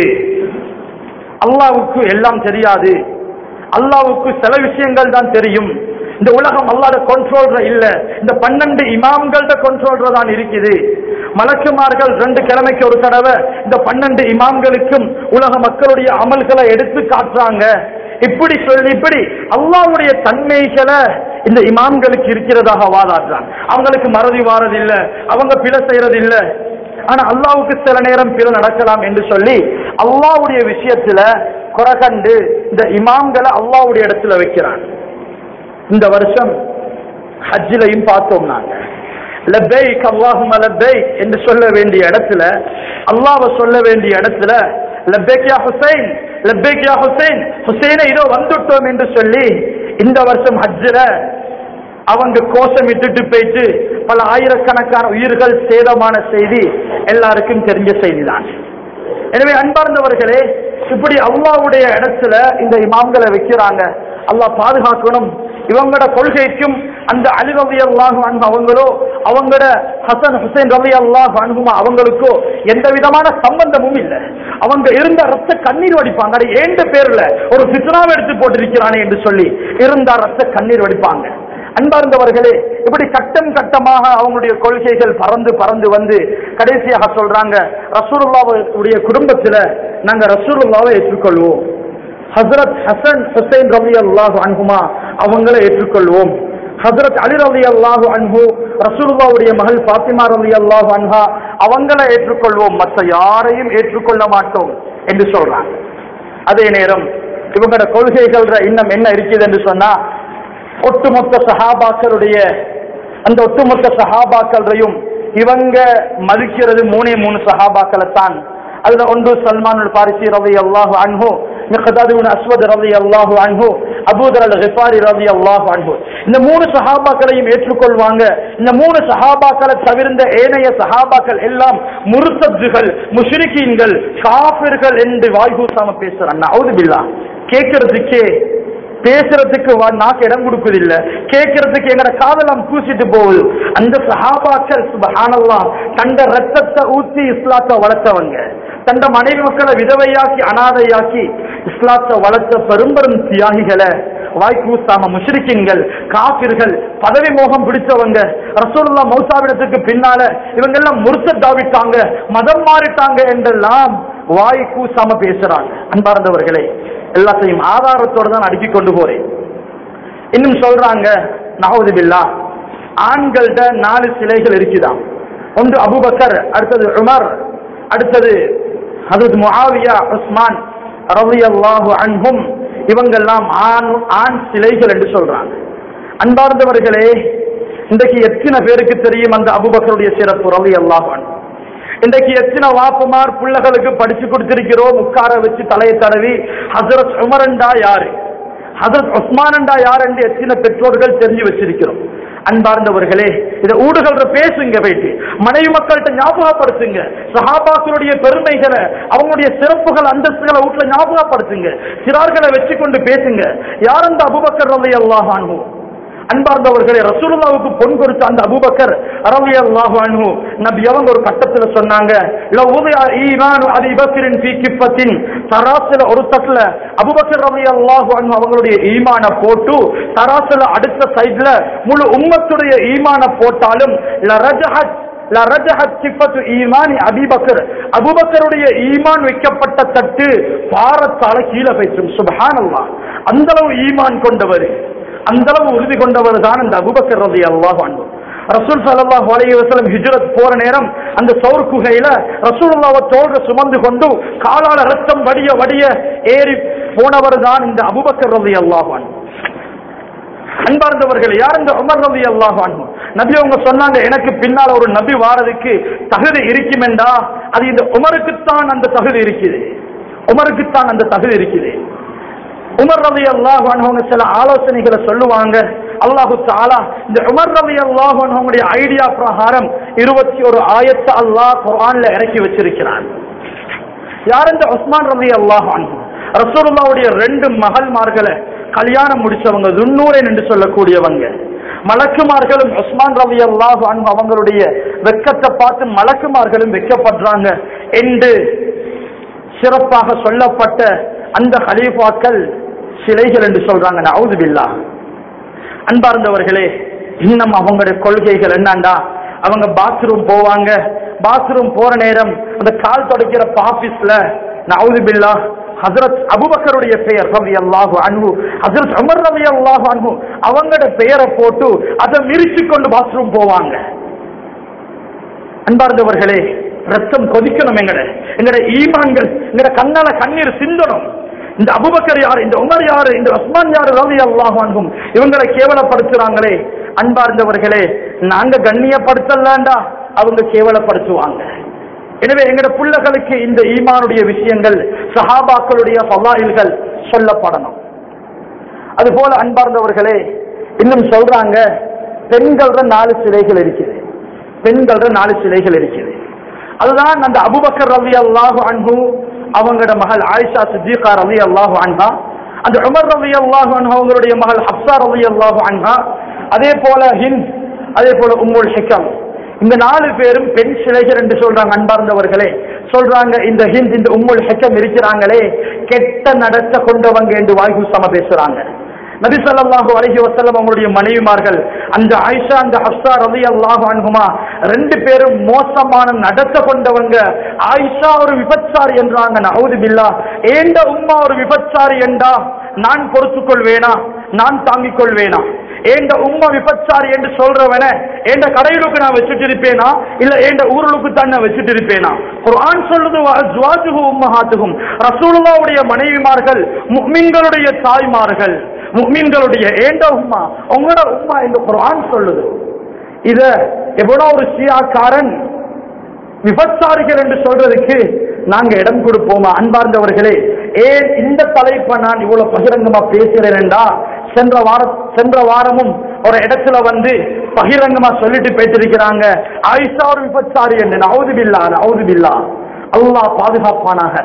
அல்லாவுக்கு எல்லாம் தெரியாது அல்லாவுக்கு சில விஷயங்கள் தான் தெரியும் இந்த உலகம் அல்லாத கண்ட்ரோல்ற இல்ல இந்த பன்னெண்டு இமாம்கள்ட கண்ட்ரோல்ற தான் இருக்குது மலக்குமார்கள் ரெண்டு கிழமைக்கு ஒரு தடவை இந்த பன்னெண்டு இமாம்களுக்கும் உலக மக்களுடைய அமல்களை எடுத்து காட்டுறாங்க இப்படி சொல்லி இப்படி அல்லாவுடைய தன்மைகளை இந்த இமாம்களுக்கு இருக்கிறதாக வாதாடுறாங்க அவங்களுக்கு மறதி வாரதில்லை அவங்க பிழை செய்யறதில்லை ஆனா அல்லாவுக்கு சில நேரம் பிற நடக்கலாம் என்று சொல்லி அல்லாவுடைய விஷயத்துல குறை கண்டு இந்த இமாம்களை அல்லாவுடைய இடத்துல வைக்கிறான் இந்த வருஷம் ஹஜ்ஜிலையும் பார்த்தோம் நாங்க லப்பைக் அல்லாஹும லப்பைக் என்று சொல்ல வேண்டிய இடத்துல அல்லாஹ்வை சொல்ல வேண்டிய இடத்துல லப்பைக் யா ஹுசைன் லப்பைக் யா ஹுசைன் ஹுசைனை இதோ வந்துட்டோம் என்று சொல்லி இந்த வருஷம் ஹஜ்ஜில அவங்க கோஷம் விட்டுட்டு போயிட்டு பல ஆயிரக்கணக்கான உயிர்கள் சேதமான செய்தி எல்லாருக்கும் தெரிஞ்ச செய்திதான் எனவே அன்பார்ந்தவர்களே இப்படி அல்லாவுடைய இடத்துல இந்த இமாம்களை வைக்கிறாங்க அல்லாஹ் பாதுகாக்கணும் இவங்களோட கொள்கைக்கும் அந்த அலி ரவி அல்லாஹு அன்பு அவங்களோ அவங்களோட ஹசன் ஹுசைன் ரவி அல்லாஹு அன்புமா அவங்களுக்கோ எந்த விதமான சம்பந்தமும் இல்லை அவங்க இருந்த ரத்த கண்ணீர் வடிப்பாங்க அது ஏண்ட பேர்ல ஒரு பித்னாவை எடுத்து போட்டிருக்கிறானே என்று சொல்லி இருந்த ரத்த கண்ணீர் வடிப்பாங்க அன்பார்ந்தவர்களே இப்படி கட்டம் கட்டமாக அவங்களுடைய கொள்கைகள் பறந்து பறந்து வந்து கடைசியாக சொல்றாங்க ரசூலுல்லாவுடைய குடும்பத்துல நாங்க ரசூலுல்லாவை ஏற்றுக்கொள்வோம் ஹசரத் ஹசன் ஹுசைன் ரவி அல்லாஹு அன்ஹுமா அவங்களை ஏற்றுக்கொள்வோம் ஹசரத் அலி ரவி அல்லாஹு அன்ஹு ரசூலுல்லாவுடைய மகள் பாத்திமா ரவி அல்லாஹு அன்ஹா அவங்களை ஏற்றுக்கொள்வோம் மற்ற யாரையும் ஏற்றுக்கொள்ள மாட்டோம் என்று சொல்றாங்க அதே நேரம் இவங்களோட கொள்கைகள் இன்னும் என்ன இருக்குது என்று சொன்னா ஒட்டுமொத்த சஹாபாக்களுடைய அந்த ஒட்டுமொத்த சஹாபாக்களையும் இவங்க மதிக்கிறது மூணே மூணு சஹாபாக்களை தான் அதுல ஒன்று சல்மான் பாரிசி ரவி அல்லாஹு அன்ஹு மிகதாதுவின் அஸ்வத் ரவி அல்லாஹு அன்ஹு அபூதர் அல் ஹிஃபாரி ரவி அல்லாஹு அன்ஹு இந்த மூணு சஹாபாக்களையும் ஏற்றுக்கொள்வாங்க இந்த மூணு சஹாபாக்களை தவிர்ந்த ஏனைய சஹாபாக்கள் எல்லாம் முருத்தத்துகள் முஷ்ரிகீன்கள் காபிர்கள் என்று வாய்கூசாம பேசுறாங்க அவுது பில்லா கேட்கறதுக்கே பேசுறதுக்கு வா- நாக்கு இடம் கொடுப்பதில்லை கேட்கறதுக்கு எங்கட காதலம் பூசிட்டு போகுது அந்த சஹாபாக்கள் சுபஹானல்லாஹ் தண்ட ரத்தத்தை ஊத்தி இஸ்லாத்தை வளர்த்தவங்க தண்ட மனைவி மக்களை விதவையாக்கி அனாதையாக்கி இஸ்லாத்தை வளர்த்த பெரும்பெரும் தியாகிகளை வாய்க்கூசாம முஷ்ரிக்கின்கள் காபிர்கள் பதவி மோகம் பிடிச்சவங்க ரசூலுல்லாஹ் மௌசாவிடத்துக்கு பின்னால இவங்க எல்லாம் முர்த்ததாவிட்டாங்க மதம் மாறிட்டாங்க என்றெல்லாம் வாய் கூசாம பேசுறாங்க அன்பார்ந்தவர்களே எல்லாத்தையும் ஆதாரத்தோட தான் அடுக்கி கொண்டு போறேன் இன்னும் சொல்றாங்க நஹவுது பில்லா ஆண்கள்ட நாலு சிலைகள் இருக்குதாம் ஒன்று அபுபக்கர் அடுத்தது உமர் அடுத்தது ஹதரத் முஆவியா உஸ்மான் ரலியல்லாஹு அன்ஹும் இவங்கெல்லாம் ஆண் ஆண் சிலைகள் என்று சொல்றாங்க அன்பார்ந்தவர்களே இன்றைக்கு எத்தனை பேருக்கு தெரியும் அந்த அபுபக்கருடைய சிறப்பு ரலியல்லாஹு அன்ஹு இன்றைக்கு எத்தனை வாப்புமார் பிள்ளைகளுக்கு படிச்சு கொடுத்திருக்கிறோம் உட்கார வச்சு தலையை தடவி ஹசரத் உமரண்டா யாரு ஹசரத் உஸ்மானண்டா யார் என்று எத்தனை பெற்றோர்கள் தெரிஞ்சு வச்சிருக்கிறோம் அன்பார்ந்தவர்களே இதை ஊடுகள்ற பேசுங்க போயிட்டு மனைவி மக்கள்கிட்ட ஞாபகப்படுத்துங்க சஹாபாக்களுடைய பெருமைகளை அவங்களுடைய சிறப்புகள் அந்தஸ்துகளை வீட்டுல ஞாபகப்படுத்துங்க சிறார்களை வச்சு கொண்டு பேசுங்க யார் அந்த அபுபக்கர் ரவி அல்லாஹ் அன்பார்ந்தவர்களே ரசூலுல்லாவுக்கு பொன் கொடுத்த அந்த அபூபக்கர் ரலியல்லாஹு அன்ஹு நபி அவங்க ஒரு கட்டத்துல சொன்னாங்க லவ் உதிய ஈமானு அபி பக்கரின் ஃபீ கிஃபத்தின் தராசுல ஒரு தட்டுல அபூபக்கர் ரலியல்லாஹு அன்ஹு அவங்களுடைய ஈமான போட்டு தராசுல அடுத்த சைடுல முழு உம்மத்துடைய ஈமான போட்டாலும் லரஜஹத் லரஜஹத் சிஃபத்து ஈமானி அபிபக்கர் அபூபக்கருடைய ஈமான் வைக்கப்பட்ட தட்டு பாரத்தால கீழே போயிடும் சுபஹானல்லாஹ் அந்த அளவு ஈமான் கொண்டவர் அந்த அளவு உறுதி கொண்டவர் தான் அந்த அபூபக்கர் ரலியல்லாஹு அன்ஹு ரசூல் ஸல்லல்லாஹு அலைஹி வஸல்லம் ஹிஜ்ரத் போற நேரம் அந்த சௌர் குகையில ரசூலுல்லாஹ்வை தோள்ல சுமந்து கொண்டு காலால ரத்தம் வடிய வடிய ஏறி போனவர் தான் இந்த அபூபக்கர் ரலியல்லாஹு அன்ஹு அன்பார்ந்தவர்கள் யார் இந்த உமர் ரவி அல்லாஹ் நபி அவங்க சொன்னாங்க எனக்கு பின்னால் ஒரு நபி வாரதுக்கு தகுதி இருக்குமெண்டா அது இந்த உமருக்குத்தான் அந்த தகுதி இருக்குது உமருக்குத்தான் அந்த தகுதி இருக்குது உமர் ரவி அல்லாஹ் அவங்க சில ஆலோசனைகளை சொல்லுவாங்க அல்லாஹு தாலா இந்த உமர் ரவி அல்லாஹ் அவங்களுடைய ஐடியா பிரகாரம் இருபத்தி ஒரு ஆயத்தை அல்லாஹ் குர்ஆன்ல இறக்கி வச்சிருக்கிறான் யார் இந்த உஸ்மான் ரவி அல்லாஹ் ரசூலுல்லாவுடைய ரெண்டு மகள்மார்களை கல்யாணம் முடிச்சவங்க துன்னூரன் என்று சொல்லக்கூடியவங்க மலக்குமார்களும் உஸ்மான் ரவி அல்லாஹ் அவங்களுடைய வெக்கத்தை பார்த்து மலக்குமார்களும் வெக்கப்படுறாங்க என்று சிறப்பாக சொல்லப்பட்ட அந்த ஹலீஃபாக்கள் சிலைகள் என்று சொல்றாங்க நவுது பில்லா அன்பார்ந்தவர்களே இன்னும் அவங்களுடைய கொள்கைகள் என்னண்டா அவங்க பாத்ரூம் போவாங்க பாத்ரூம் போற நேரம் அந்த கால் துடைக்கிற ஆபீஸ்ல நவுது பில்லா ஹசரத் அபுபக்கருடைய பெயர் ரவி அல்லாஹு அன்பு ஹசரத் அமர் ரவி அல்லாஹு அன்பு அவங்களோட பெயரை போட்டு அதை மிரிச்சு கொண்டு பாத்ரூம் போவாங்க அன்பார்ந்தவர்களே ரத்தம் கொதிக்கணும் எங்கட எங்கட ஈமான்கள் எங்கட கண்ணால கண்ணீர் சிந்தணும் இந்த அபுபக்கர் யாரு இந்த உமர் யாரு இந்த உஸ்மான் யாரு ரவி அல்லாஹ் அன்பும் இவங்களை கேவலப்படுத்துறாங்களே அன்பார்ந்தவர்களே நாங்க கண்ணியப்படுத்தலாண்டா அவங்க கேவலப்படுத்துவாங்க எனவே எங்கட புள்ளகளுக்கு இந்த ஈமானுடைய விஷயங்கள் சஹாபாக்களுடைய பல்லாயில்கள் சொல்லப்படணும் அதுபோல அன்பார்ந்தவர்களே இன்னும் சொல்றாங்க பெண்கள நாலு சிலைகள் இருக்குது பெண்கள நாலு சிலைகள் இருக்குது அதுதான் அந்த அபுபக்கர் ரவி அல்லாஹு அன்பு அவங்களோட மகள் ஆயிஷா சித்திகா ரவி அல்லாஹு அன்ஹா அந்த உமர் ரவி அல்லாஹு அன்ஹா அவங்களுடைய மகள் ஹப்சா ரவி அல்லாஹு அன்ஹா அதே போல ஹிந்த் அதே போல உம்முல் ஹிக்கம் இந்த நாலு பேரும் பெண் சிலைகள் என்று சொல்றாங்க அன்பார்ந்தவர்களே சொல்றாங்க இந்த ஹிந்த் இந்த உம்முல் ஹெக்கம் இருக்கிறாங்களே கெட்ட நடத்த கொண்டவங்க என்று வாய்கு சம பேசுறாங்க நபி ஸல்லல்லாஹு அலைஹி வஸல்லம் அவங்களுடைய மனைவிமார்கள் அந்த ஆயிஷா அந்த ஹப்ஸா ரலியல்லாஹு அன்ஹுமா ரெண்டு பேரும் மோசமான நடத்த கொண்டவங்க ஆயிஷா ஒரு விபச்சாரி என்றாங்க நவுது பில்லா ஏண்ட உம்மா ஒரு விபச்சாரி என்றா நான் பொறுத்துக் கொள்வேனா நான் தாங்கிக் கொள்வேனா ஏண்ட உம்மா விபச்சாரி என்று சொல்றவன ஏண்ட கடையிலுக்கு நான் வச்சுட்டு இருப்பேனா இல்ல ஏண்ட ஊருளுக்கு தான் நான் வச்சுட்டு இருப்பேனா குர்ஆன் சொல்லுது அஸ்வாஜுஹு உம்மஹாத்துஹும் ரசூலுல்லாஹ்வுடைய மனைவிமார்கள் முஃமின்களுடைய தாய்மார்கள் முஃமின்களுடைய ஏண்ட உம்மா உங்களோட உம்மா இந்த குர்ஆன் சொல்லுது இத எவ்வளவு ஒரு ஷியாக்காரன் விபச்சாரிகள் என்று சொல்றதுக்கு நாங்க இடம் கொடுப்போமா அன்பார்ந்தவர்களே ஏன் இந்த தலைப்பை நான் இவ்வளவு பகிரங்கமா பேசுறேன்டா சென்ற வார சென்ற வாரமும் ஒரு இடத்துல வந்து பகிரங்கமா சொல்லிட்டு போயிட்டிருக்கிறாங்க ஆயிஷா ஒரு விபச்சாரி என்று நவுது பில்லா நவுது பில்லா அல்லாஹ் பாதுகாப்பானாக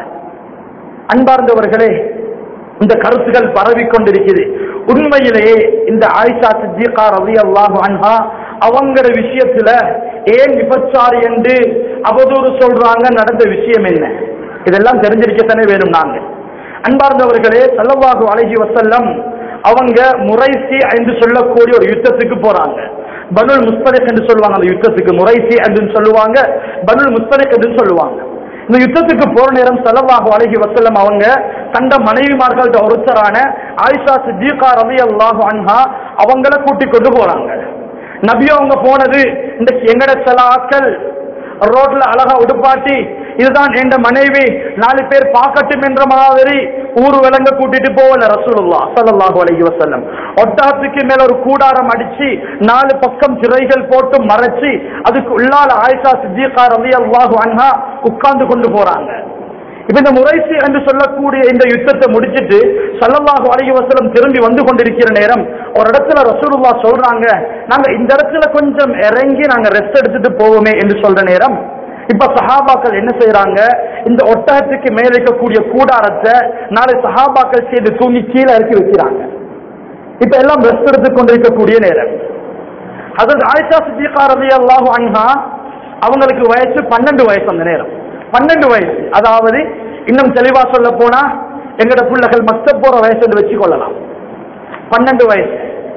அன்பார்ந்தவர்களே இந்த கருத்துகள் பரவி கொண்டிருக்குது உண்மையிலேயே இந்த ஆயிஷா சித்திகா ரவி அல்லாஹு அன்ஹா அவங்கள விஷயத்துல ஏன் விபச்சாரி என்று அவதூறு சொல்றாங்க நடந்த விஷயம் என்ன இதெல்லாம் தெரிஞ்சிருக்கத்தானே வேணும் நாங்க அன்பார்ந்தவர்களே சல்லல்லாஹு அலைஹி வஸல்லம் அவங்க முறைசி என்று சொல்லக்கூடிய ஒரு யுத்தத்துக்கு போறாங்க பனுல் முஸ்தலிக் என்று சொல்லுவாங்க அந்த யுத்தத்துக்கு முறைசி என்று சொல்லுவாங்க பனுல் முஸ்தலிக் என்று சொல்லுவாங்க இந்த யுத்தத்துக்கு போற நேரம் செலவாக அழகி வசல்லம் அவங்க கண்ட மனைவிமார்கள்ட்ட ஒருத்தரான ஆயிஷா சித்திகா ரவி அல்லாஹு அன்ஹா அவங்கள கூட்டிக் கொண்டு போறாங்க நபி அவங்க போனது இந்த எங்கட சில ஆட்கள் ரோட்ல அழகா உடுப்பாட்டி இதுதான் என்ற மனைவி நாலு பேர் பார்க்கட்டும் என்ற மாதிரி ஊர் விலங்க கூட்டிட்டு போகல ரசூலுல்லா ஸல்லல்லாஹு அலைஹி வஸல்லம் ஒட்டகத்துக்கு மேல ஒரு கூடாரம் அடிச்சு நாலு பக்கம் சிறைகள் போட்டு மறைச்சு அதுக்கு உள்ளால ஆயிஷா சித்திகா ரலியல்லாஹு அன்ஹா உட்கார்ந்து கொண்டு போறாங்க இப்ப இந்த முறைசி என்று சொல்லக்கூடிய இந்த யுத்தத்தை முடிச்சிட்டு சல்லல்லாஹு அலைஹி வஸல்லம் திரும்பி வந்து கொண்டிருக்கிற நேரம் ஒரு இடத்துல ரசூலுல்லாஹ் சொல்றாங்க நாங்க இந்த இடத்துல கொஞ்சம் இறங்கி நாங்க ரெஸ்ட் எடுத்துட்டு போவோமே என்று சொல்ற நேரம் இப்ப சஹாபாக்கள் என்ன செய்யறாங்க இந்த ஒட்டகத்துக்கு மேல இருக்கக்கூடிய கூடாரத்தை நாளை சஹாபாக்கள் செய்து தூங்கி கீழே இறக்கி வைக்கிறாங்க இப்ப எல்லாம் ரெஸ்ட் எடுத்துக் கொண்டிருக்கக்கூடிய நேரம் அதற்கு ஆயிஷா சித்திகா ரவி அல்லாஹு அன்ஹா அவங்களுக்கு வயசு பன்னெண்டு வயசு அந்த நேரம் பன்னெண்டு வயசு அதாவது இன்னும் தெளிவா சொல்ல போனா எங்கட பிள்ளைகள் மத்த போற வயசு என்று வச்சு கொள்ளலாம் பன்னெண்டு வயசு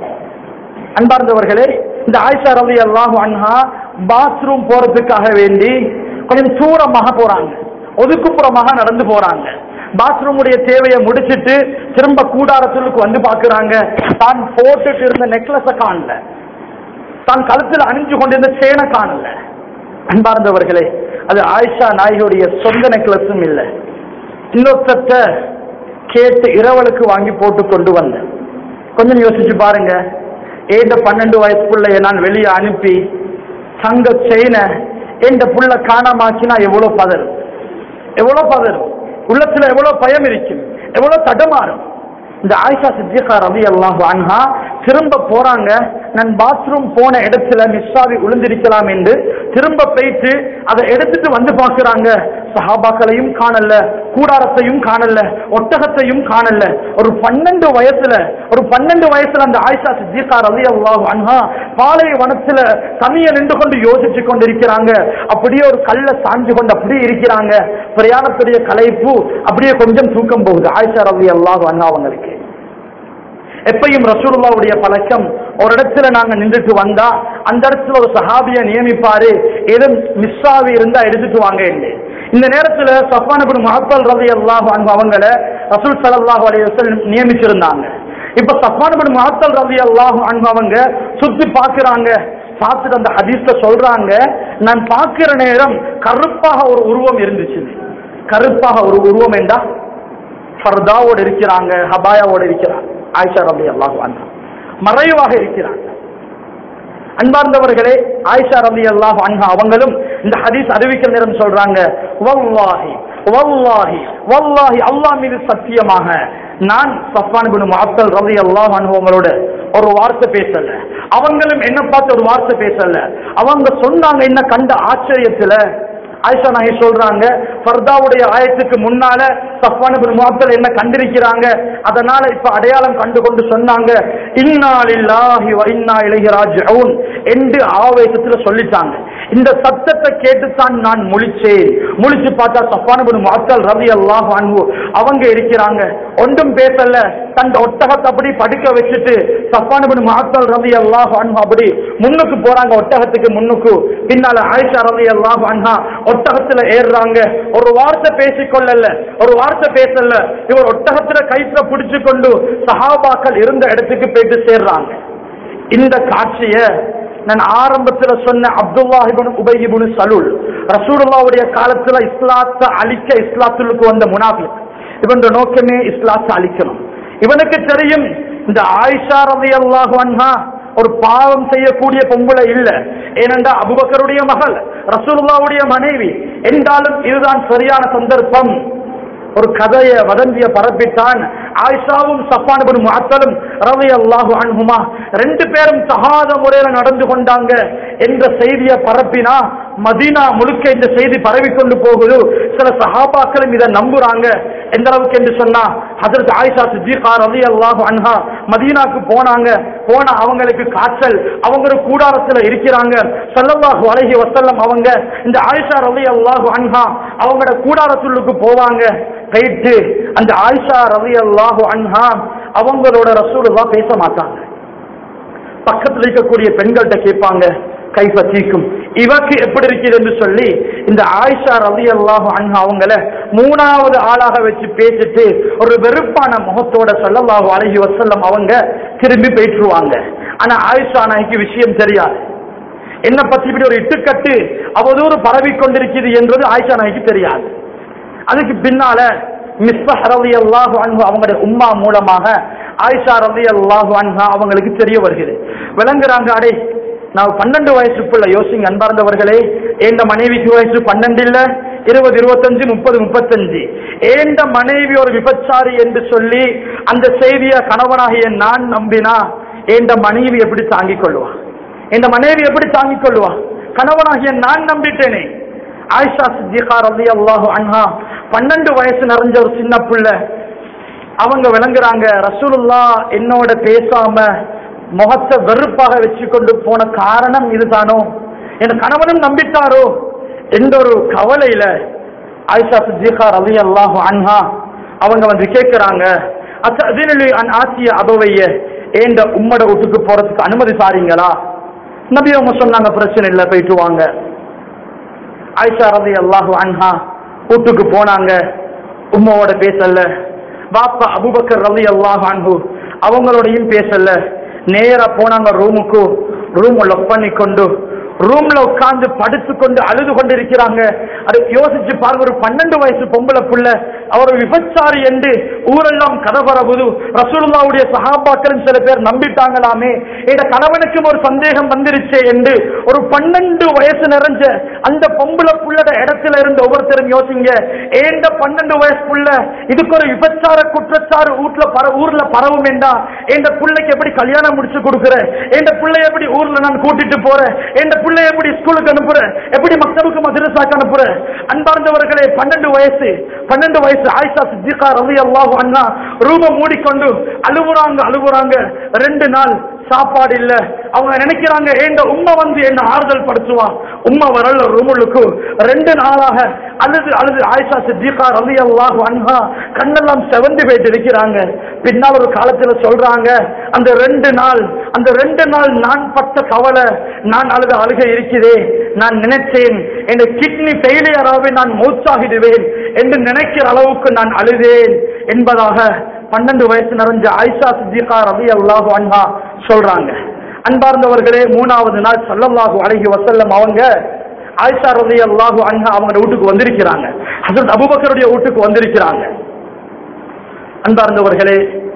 அன்பார்ந்தவர்களே இந்த ஆயிஷா ரவி அல்லாஹு அன்ஹா பாத்ரூம் போறதுக்காக வேண்டி கொஞ்சம் தூரமாக போறாங்க ஒதுக்குப்புறமாக நடந்து போறாங்க பாத்ரூமுடைய தேவையை முடிச்சிட்டு திரும்ப கூடாரத்திற்கு வந்து பாக்குறாங்க தான் போட்டுட்டு இருந்த நெக்லஸ காணல தான் கழுத்தில் அணிஞ்சு கொண்டிருந்த சேனை காணல அன்பார்ந்தவர்களே அது ஆயிஷா நாயகியுடைய சொந்த நெக்லஸும் இல்லை இன்னொருத்த கேட்டு இரவலுக்கு வாங்கி போட்டு கொண்டு வந்தேன் கொஞ்சம் யோசிச்சு பாருங்க ஏண்ட பன்னெண்டு வயசு பிள்ளைய நான் வெளியே அனுப்பி தங்க செயினை எந்த புள்ள காணாமாக்கினா எவ்வளவு பதறும் எவ்வளவு பதறும் உள்ளத்துல எவ்வளவு பயம் இருக்கும் எவ்வளவு தடமாறும் இந்த ஆயிஷா சித்திகா ரவி அல்லாஹு அன்ஹா திரும்ப போறாங்க நான் பாத்ரூம் போன இடத்துல மிஸ்ஸாவி விழுந்திருக்கலாம் என்று திரும்ப போயிட்டு அதை எடுத்துட்டு வந்து பார்க்கறாங்க சஹாபாக்களையும் காணல கூடாரத்தையும் காணல ஒட்டகத்தையும் காணல ஒரு பன்னெண்டு வயசுல ஒரு பன்னெண்டு வயசுல அந்த ஆயிஷா சித்திகா ரவி அல்லாஹு அன்ஹா பாலை வனத்துல தனிய நின்று கொண்டு யோசிச்சு கொண்டிருக்கிறாங்க அப்படியே ஒரு கல்ல சாஞ்சு கொண்டு அப்படியே இருக்கிறாங்க பிரயாணத்துடைய கலைப்பு அப்படியே கொஞ்சம் தூக்கம் போகுது ஆயிஷா ரவி அல்லாஹு அன்ஹா அவங்களுக்கு எப்பையும் ரசூலுல்லாவுடைய பழக்கம் ஒரு இடத்துல நாங்க நின்றுட்டு வந்தா அந்த இடத்துல ஒரு சஹாபிய நியமிப்பாரு ஏதும் மிஸ் ஆகி இருந்தா எடுத்துட்டு வாங்க இல்லை இந்த நேரத்துல சஃபான் இப்னு முஹத்தல் ரலியல்லாஹு அன்ஹு அவங்கள ரசூல் ஸல்லல்லாஹு அலைஹி வஸல்லம் நியமிச்சிருந்தாங்க இப்ப சஃபான் இப்னு முஹத்தல் ரலியல்லாஹு அன்ஹு அவங்க சுத்தி பாக்குறாங்க பார்த்துட்டு அந்த ஹதீஸ்ல சொல்றாங்க நான் பார்க்கிற நேரம் கருப்பாக ஒரு உருவம் இருந்துச்சு கருப்பாக ஒரு உருவம் என்றா ஃபர்தாவோடு இருக்கிறாங்க ஹபாயாவோடு இருக்கிறாங்க ஆயிஷா ரபி அல்லாஹ் மறைவாக இருக்கிறாங்க அன்பார்ந்தவர்களே ஆயிஷா ரபி அல்லாஹ் அன்ஹா அவங்களும் இந்த ஹதீஸ் அறிவிக்கிற நேரம் சொல்றாங்க வல்லாஹி வல்லாஹி வல்லாஹி அல்லாஹ் மீது சத்தியமாக நான் சஃபான் பின் முஅத்தல் ரலி அல்லாஹ் அனுபவங்களோட ஒரு வார்த்தை பேசல அவங்களும் என்ன பார்த்து ஒரு வார்த்தை பேசல அவங்க சொன்னாங்க என்ன கண்ட ஆச்சரியத்துல ஆயிஷா நாயகி சொல்றாங்க ஃபர்தாவுடைய ஆயத்துக்கு முன்னால சஃபான் பின் முஅத்தல் என்ன கண்டிருக்கிறாங்க அதனால இப்ப அடையாளம் கண்டு கொண்டு சொன்னாங்க இன்னா லில்லாஹி வ இன்னா இலைஹி ராஜிஊன் என்று ஆவேசத்துல சொல்லிட்டாங்க இந்த சத்தத்தை கேட்டுத்தான் நான் முழிச்சேன் முழிச்சு பார்த்தா சஃபான் பின் முஅத்தல் ரலியல்லாஹு அன்ஹு அவங்க இருக்கிறாங்க ஒன்றும் பேசல தன் ஒட்டகத்தை அப்படி படுக்க வச்சுட்டு சஃபான் பின் முஅத்தல் ரலியல்லாஹு அன்ஹு அப்படி முன்னுக்கு போறாங்க ஒட்டகத்துக்கு முன்னுக்கு பின்னால ஆயிஷா ரலியல்லாஹு அன்ஹா ஒட்டகத்துல ஏறுறாங்க ஒரு வார்த்தை பேசிக்கொள்ளல ஒரு வார்த்தை பேசல இவர் ஒட்டகத்துல கயிற்ற பிடிச்சு கொண்டு சஹாபாக்கள் இருந்த இடத்துக்கு போயிட்டு சேர்றாங்க இந்த காட்சிய நான் ஆரம்பத்துல சொன்ன அப்துல்லாஹிபுன் உபயிபுன் சலூல் ரசூலுல்லாவுடைய காலத்துல இஸ்லாத்தை அழிக்க இஸ்லாத்துக்கு வந்த முனாஃபிக் இவன் நோக்கமே இஸ்லாத்தை அழிக்கணும் இவனுக்கு தெரியும் இந்த ஆயிஷா ரவி அல்லாஹு அன்ஹா ஒரு பாவம் செய்யக்கூடிய பொம்பளை இல்ல ஏனென்றா அபுபக்கருடைய மகள் ரசூலுல்லாவுடைய மனைவி என்றாலும் இதுதான் சரியான சந்தர்ப்பம் ஒரு கதைய வதந்திய பரப்பித்தான் ஆயிஷாவும் சஃபான் பின் முஅத்தலும் ரலியல்லாஹு அன்ஹுமா ரெண்டு பேரும் தகாத முறையில நடந்து கொண்டாங்க என்ற செய்தியை பரப்பினா மதீனா முழுக்க இந்த செய்தி பரவி கொண்டு போகுது சில சஹாபாக்களும் இதை நம்புறாங்க எந்த அளவுக்கு என்று சொன்னா ஹஜரத் ஆயிஷா சித்திகா ரலியல்லாஹு அன்ஹா மதீனாக்கு போனாங்க போன அவங்களுக்கு காய்ச்சல் அவங்க ஒரு கூடாரத்துல இருக்கிறாங்க ஸல்லல்லாஹு அலைஹி வஸல்லம் அவங்க இந்த ஆயிஷா ரலியல்லாஹு அன்ஹா அவங்களோட கூடாரத்துள்ளுக்கு போவாங்க போயிட்டு அந்த ஆயிஷா ரலியல்லாஹு அன்ஹா அவங்களோட ரசூலுல்லாஹ் பேச மாட்டாங்க பக்கத்துல இருக்கக்கூடிய பெண்கள்கிட்ட கேட்பாங்க கைப்ப தீக்கும் இவக்கு எப்படி இருக்குது என்று சொல்லி இந்த ஆயிஷா ரவி அல்லாஹு அன்ஹா அவங்கள மூணாவது ஆளாக வச்சு பேசிட்டு ஒரு வெறுப்பான முகத்தோட சொல்லல்லாஹு அழகி வசல்லம் அவங்க திரும்பி போயிட்டுருவாங்க ஆனா ஆயிஷா நாய்க்கு விஷயம் தெரியாது என்ன பத்தி இப்படி ஒரு இட்டுக்கட்டு அவதூறு பரவி கொண்டிருக்கிறது என்றது ஆயிஷா நாய்க்கு தெரியாது அதுக்கு பின்னால மிஸ்பஹ் ரவி அல்லாஹு அன்ஹு அவங்களுடைய உம்மா மூலமாக ஆயிஷா ரவி அல்லாஹு அன்ஹா அவங்களுக்கு தெரிய வருகிறது விளங்குறாங்க அடே நான் பன்னெண்டு வயசு பிள்ளை யோசிங்க அன்பார்ந்தவர்களே எந்த மனைவிக்கு வயசு பன்னெண்டு இல்ல இருபது இருபத்தஞ்சு முப்பது முப்பத்தஞ்சு ஏந்த மனைவி ஒரு விபச்சாரி என்று சொல்லி அந்த செய்திய கணவனாகிய நான் நம்பினா ஏந்த மனைவி எப்படி தாங்கிக் கொள்ளுவா இந்த மனைவி எப்படி தாங்கிக் கொள்ளுவா கணவனாகிய நான் நம்பிட்டேனே ஆயிஷா சித்திகா ரலி அல்லாஹு அன்ஹா பன்னெண்டு வயசு நிறைஞ்ச ஒரு சின்ன பிள்ளை அவங்க விளங்குறாங்க ரசூலுல்லா என்னோட பேசாம முகத்தை வெறுப்பாக வச்சு கொண்டு போன காரணம் இதுதானோ என் கணவனும் நம்பிட்டாரோ என்ற ஒரு கவலையில ஆயிஷா சித்திகா ரவி அல்லாஹு அன்ஹா அவங்க வந்து கேட்கிறாங்க அதினலி அன் ஆசிய அபவைய ஏண்ட உம்மட வீட்டுக்கு போறதுக்கு அனுமதி சாரீங்களா நபி அவங்க சொன்னாங்க பிரச்சனை இல்லை போயிட்டு வாங்க ஆயிஷா ரவி அல்லாஹு அன்ஹா வீட்டுக்கு போனாங்க உம்மாவோட பேசல பாப்பா அபுபக்கர் ரவி அல்லாஹு அன்ஹு அவங்களோடையும் பேசல நேரா போனாங்க ரூமுக்கு ரூம் லாக் பண்ணி கொண்டு ரூம்ல உட்கார்ந்து படுத்து கொண்டு அழுது கொண்டு இருக்கிறாங்க அது யோசிச்சு பாருங்க ஒரு பன்னெண்டு வயசு பொம்பளை புள்ள அவர் ஒரு விபச்சாரி என்று ஊரெல்லாம் கதை பரவுது ரசூலுல்லாவுடைய சகாபாக்கள் சில பேர் நம்பிட்டாங்களாமே எங்க கணவனுக்கும் ஒரு சந்தேகம் வந்துருச்சே என்று ஒரு பன்னெண்டு வயசு நிறைஞ்ச அந்த பொம்பளை புள்ளட இடத்துல இருந்து ஒவ்வொருத்தரும் யோசிங்க ஏண்ட பன்னெண்டு வயசு புள்ள இதுக்கு ஒரு விபச்சார குற்றச்சாரு வீட்டுல பர ஊர்ல பரவும் வேண்டா எந்த பிள்ளைக்கு எப்படி கல்யாணம் முடிச்சு கொடுக்குறேன் எந்த பிள்ளை எப்படி ஊர்ல நான் கூட்டிட்டு போறேன் எந்த பிள்ளை எப்படி ஸ்கூலுக்கு அனுப்புறேன் எப்படி மக்தபுக்கு மதரசாக்கு அனுப்புறேன் அன்பார்ந்தவர்களே பன்னெண்டு வயசு பன்னெண்டு வயசு ஆயிஷா சித்திகா ரவி அல்லாஹு அண்ணா ரூம மூடிக்கொண்டு அழுகுறாங்க அழுகுறாங்க ரெண்டு நாள் சாப்பாடு இல்ல அவங்க நினைக்கிறாங்க ஏண்ட உண்மை வந்து என்ன ஆறுதல் படுத்துவான் உண்மை வரல ரூமுளுக்கு ரெண்டு நாளாக அழுது அழுது ஆயிஷா சித்திகா ரவி அல்லாஹு அன்ஹா கண்ணெல்லாம் செவந்து போயிட்டு இருக்கிறாங்க பின்னால் ஒரு காலத்துல சொல்றாங்க அந்த ரெண்டு நாள் அந்த ரெண்டு நாள் நான் பட்ட கவலை நான் அழுத அழுகை இருக்கிறதே நான் நினைச்சேன் என் கிட்னி ஃபெயிலியராகவே நான் மௌச்சாகிடுவேன் என்று நினைக்கிற அளவுக்கு நான் அழுதேன் என்பதாக பன்னெண்டு வயசு நிறைஞ்ச ஆயிஷா சித்திகா ரவி அல்லாஹு அன்ஹா சொல்றாங்க அன்பார்ந்தவர்களே மூணாவது நாள் சல்லல்லாஹு அலைஹி வஸல்லம் அவங்க ஆயிஷா ரவி அல்லாஹு அன்ஹா அவங்க வீட்டுக்கு வந்திருக்கிறாங்க ஹசரத் அபுபக்கருடைய வீட்டுக்கு வந்திருக்கிறாங்க அன்பார்ந்தவர்களே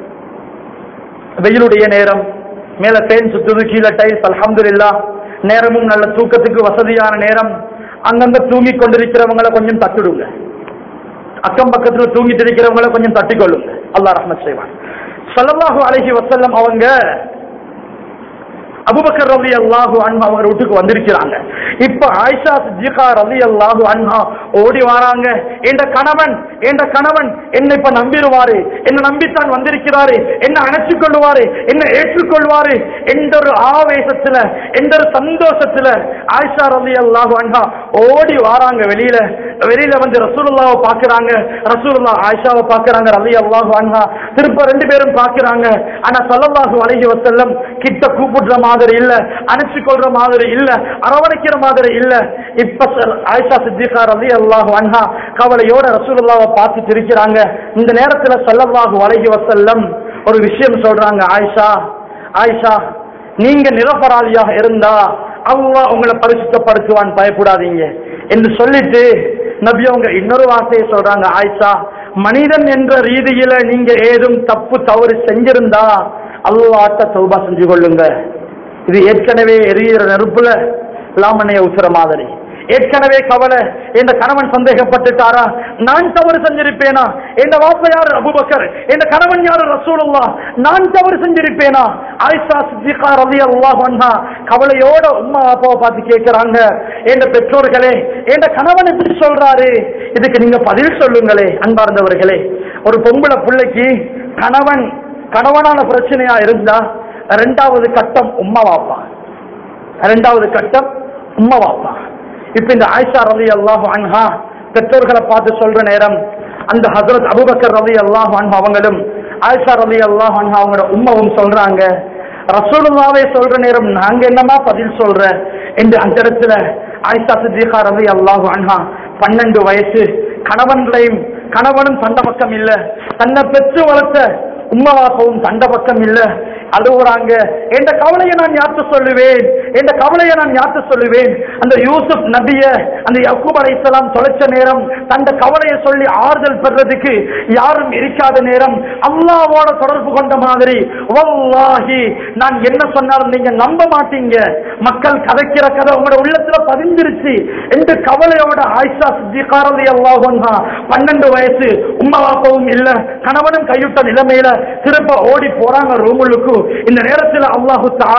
வெயிலுடைய நேரம் மேல தேன் சுத்துது கீழே டைல்ஸ் அல்ஹம்துலில்லா நேரமும் நல்ல தூக்கத்துக்கு வசதியான நேரம் அங்கங்க தூங்கி கொண்டிருக்கிறவங்கள கொஞ்சம் தட்டிடுங்க அக்கம் பக்கத்துல தூங்கிட்டு இருக்கிறவங்கள கொஞ்சம் தட்டிக்கொள்ளுங்க அல்லாஹ் ரஹ்மத் செய்வான் ஸல்லல்லாஹு அலைஹி வஸல்லம் அவங்க அபுபக்கர் ரவி அல்லாஹு அன்ஹா அவங்க வீட்டுக்கு வந்திருக்கிறாங்க இப்ப ஆயிஷா சித்திகா ரவி அல்லாஹு அன்ஹா ஓடி வராங்க என்ற கணவன் என்ற கணவன் என்னை இப்ப நம்பிடுவாரு என்ன நம்பித்தான் வந்திருக்கிறாரு என்ன அணைச்சு கொள்வாரு என்ன ஏற்றுக்கொள்வாரு என்ற ஒரு ஆவேசத்துல என்ற ஒரு சந்தோஷத்துல ஆயிஷா ரவி அல்லாஹு அன்ஹா ஓடி வராங்க வெளியில வெளியில வந்து ரசூலுல்லாவை பாக்குறாங்க ரசூலுல்லா ஆயிஷாவை பாக்குறாங்க ரவி அல்லாஹு அன்ஹா திருப்ப ரெண்டு பேரும் பாக்குறாங்க ஆனா சல்லல்லாஹு அலைஹி வஸல்லம் கிட்ட கூப்பிடுற மாதிரி இல்ல அணைச்சு கொள்ற மாதிரி இல்ல அரவணைக்கிற மாதிரி இல்ல இப்ப ச- ஆயிஷா சித்திகா ரவி அல்லாஹு அன்ஹா கவலையோட ரசூலுல்லாவை பார்த்துட்டு இருக்கிறாங்க இந்த நேரத்துல சல்லல்லாஹு அலைஹி வஸல்லம் ஒரு விஷயம் சொல்றாங்க ஆயிஷா ஆயிஷா நீங்க நிரபராதியாக இருந்தா அல்லாஹ் உங்களை பரிசுத்தப்படுத்துவான் பயப்படாதீங்க என்று சொல்லிட்டு நபி அவங்க இன்னொரு வார்த்தையை சொல்றாங்க ஆயிஷா மனிதன் என்ற ரீதியில நீங்க ஏதும் தப்பு தவறு செஞ்சிருந்தா அல்லாட்ட தௌபா செஞ்சு கொள்ளுங்க இது ஏற்கனவே எரியிற நெருப்புல லாமனைய உசுர மாதிரி ஏற்கனவே கவலை என் கணவன் சந்தேகப்பட்டுட்டாரா நான் தவறு செஞ்சிருப்பேனா என் வாப்ப யாரு அபுபக்கர் என் கணவன் யாரு ரசூலுல்லா நான் தவறு செஞ்சிருப்பேனா ஆயிஷா சித்திகா ரவி அல்லாஹ் அண்ணா கவலையோட உம்மா அப்பாவை பார்த்து கேட்கிறாங்க என் பெற்றோர்களே என் கணவன் எப்படி சொல்றாரு இதுக்கு நீங்க பதில் சொல்லுங்களே அன்பார்ந்தவர்களே ஒரு பொம்பளை பிள்ளைக்கு கணவன் கணவனான பிரச்சனையா இருந்தா ரெண்டாவது கட்டம் உம்மா வாப்பா ரெண்டாவது கட்டம் உம்மா வாப்பா இப்ப இந்த ஆயிஷா ரவி அல்லாஹு அன்ஹா பெற்றோர்களை பார்த்து சொல்ற நேரம் அந்த ஹசரத் அபுபக்கர் ரவி அல்லாஹு அன்ஹா அவங்களும் ஆயிஷா ரவி அல்லாஹு அன்ஹா அவங்களோட உம்மாவும் சொல்றாங்க ரசூலுல்லாவே சொல்ற நேரம் நாங்க என்னமா பதில் சொல்ற என்று அந்த இடத்துல ஆயிஷா சித்திகா ரவி அல்லாஹு அன்ஹா பன்னெண்டு வயசு கணவன்களையும் கணவனும் தண்ட பக்கம் இல்ல தன்னை பெற்று வளர்த்த உம்மவாகவும் தண்ட பக்கம் இல்ல அழுகுறாங்க என்ற கவலையை நான் யார்த்து சொல்லுவேன் என்ற கவலையை நான் யார்த்து சொல்லுவேன் அந்த யூசுப் நபிய அந்த யக்கூப் அலைஹிஸ்ஸலாம் தொலைச்ச நேரம் தந்த கவலையை சொல்லி ஆறுதல் பெறதுக்கு யாரும் இருக்காத நேரம் அல்லாவோட தொடர்பு கொண்ட மாதிரி வல்லாஹி நான் என்ன சொன்னாலும் நீங்க நம்ப மாட்டீங்க மக்கள் கதைக்கிற கதை உங்களோட உள்ளத்துல பதிஞ்சிருச்சு என்று கவலையோட ஆயிஷா சித்திகாரதி அல்லாஹா பன்னெண்டு வயசு உம்மா வாப்பவும் இல்ல கணவனும் கைவிட்ட நிலைமையில திரும்ப ஓடி போறாங்க ரூமுளுக்கு இந்த நேரத்தில் அல்லாஹு தாலா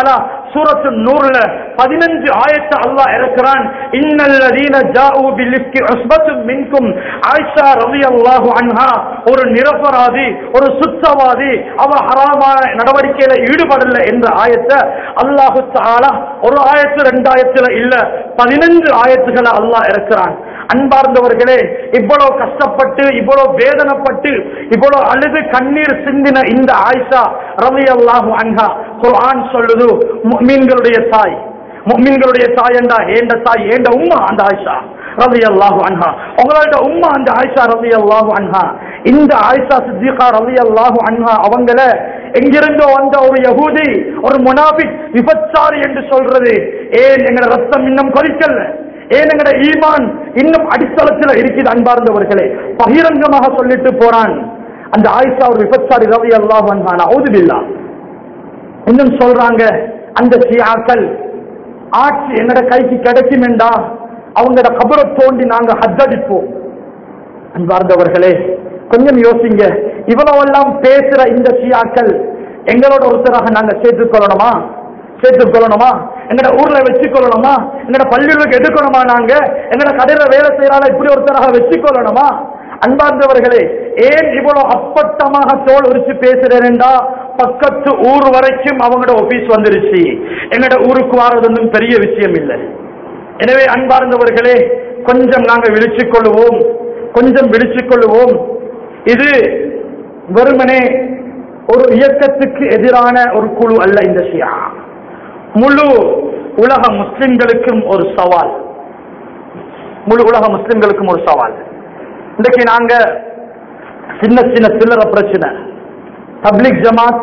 சூரத்து நூறுல பதினஞ்சு ஆயத்தை அல்லாஹ் இறக்குறான் இன்னல்லதீன ஜாஉ பில்லிஸ்கி உஸ்பத்தும் மின்கும் ஆயிஷா ரலியல்லாஹு அன்ஹா ஒரு நிரபராதி ஒரு சுத்தவாதி அவ ஹராமான நடவடிக்கையில ஈடுபடல என்ற ஆயத்தை அல்லாஹு தஆலா ஒரு ஆயத்து ரெண்டு ஆயத்துல இல்ல பதினஞ்சு ஆயத்துக்களை அல்லாஹ் இறக்குறான் அன்பார்ந்தவர்களே இவ்வளவு கஷ்டப்பட்டு இவ்வளவு வேதனைப்பட்டு இவ்வளவு அழுது கண்ணீர் சிந்தின இந்த ஆயிஷா ரவி அல்லாஹு அன்ஹா குர்ஆன் சொல்லுது முஃமின்களுடைய தாய் முஃமின்களுடைய தாய் என்றா ஏண்ட தாய் ஏண்ட உம்மா அந்த ஆயிஷா ரவி அல்லாஹு அன்ஹா உங்களோட உம்மா அந்த ஆயிஷா ரவி அல்லாஹு அன்ஹா இந்த ஆயிஷா சித்திகா ரவி அல்லாஹு அன்ஹா அவங்கள எங்கிருந்தோ வந்த ஒரு யகூதி ஒரு முனாபிக் விபச்சாரி என்று சொல்றது ஏன் எங்கட ரத்தம் இன்னும் கொதிக்கல ஏன் எங்கட ஈமான் இன்னும் அடித்தளத்தில் இருக்குது அன்பார்ந்தவர்களே பகிரங்கமாக சொல்லிட்டு போறான் அந்த ஆயிஷா ஒரு விபச்சாரி ரவி அல்லாஹு அன்ஹா நவுதுபில்லா இன்னும் சொல்றாங்க அந்த சியாக்கள் ஆட்சி என்னோட கைக்கு கிடைக்கும் என்றா அவங்களோட கபரை தோண்டி நாங்க ஹத்தடிப்போம் அன்பார்ந்தவர்களே கொஞ்சம் யோசிங்க இவ்வளவெல்லாம் பேசுற இந்த சியாக்கள் எங்களோட ஒருத்தராக நாங்க சேர்த்துக் கொள்ளணுமா சேர்த்துக் கொள்ளணுமா எங்கட ஊர்ல வச்சுக் கொள்ளணுமா எங்கட பள்ளிகளுக்கு எடுக்கணுமா நாங்க எங்கட கடையில வேலை செய்யறால இப்படி ஒருத்தராக வச்சுக் கொள்ளணுமா அன்பார்ந்தவர்களே ஏன் இவ்வளவு அப்பட்டமாக தோல் உரிச்சு பேசுறேன்டா பக்கத்து ஊர் வரைக்கும் அவங்களோட ஆபீஸ் வந்துருச்சு எங்கட ஊருக்கு வாரது ஒன்றும் பெரிய விஷயம் இல்லை எனவே அன்பார்ந்தவர்களே கொஞ்சம் நாங்க விழிச்சுக் கொள்வோம் கொஞ்சம் விழிச்சுக் கொள்வோம் இது வெறுமனே ஒரு இயக்கத்துக்கு எதிரான ஒரு குழு அல்ல இந்த ஷியா முழு உலக முஸ்லிம்களுக்கும் ஒரு சவால் முழு உலக முஸ்லிம்களுக்கும் ஒரு சவால் இன்றைக்கு நாங்க சின்ன சின்ன சில்லற பிரச்சனை தப்லிக் ஜமாத்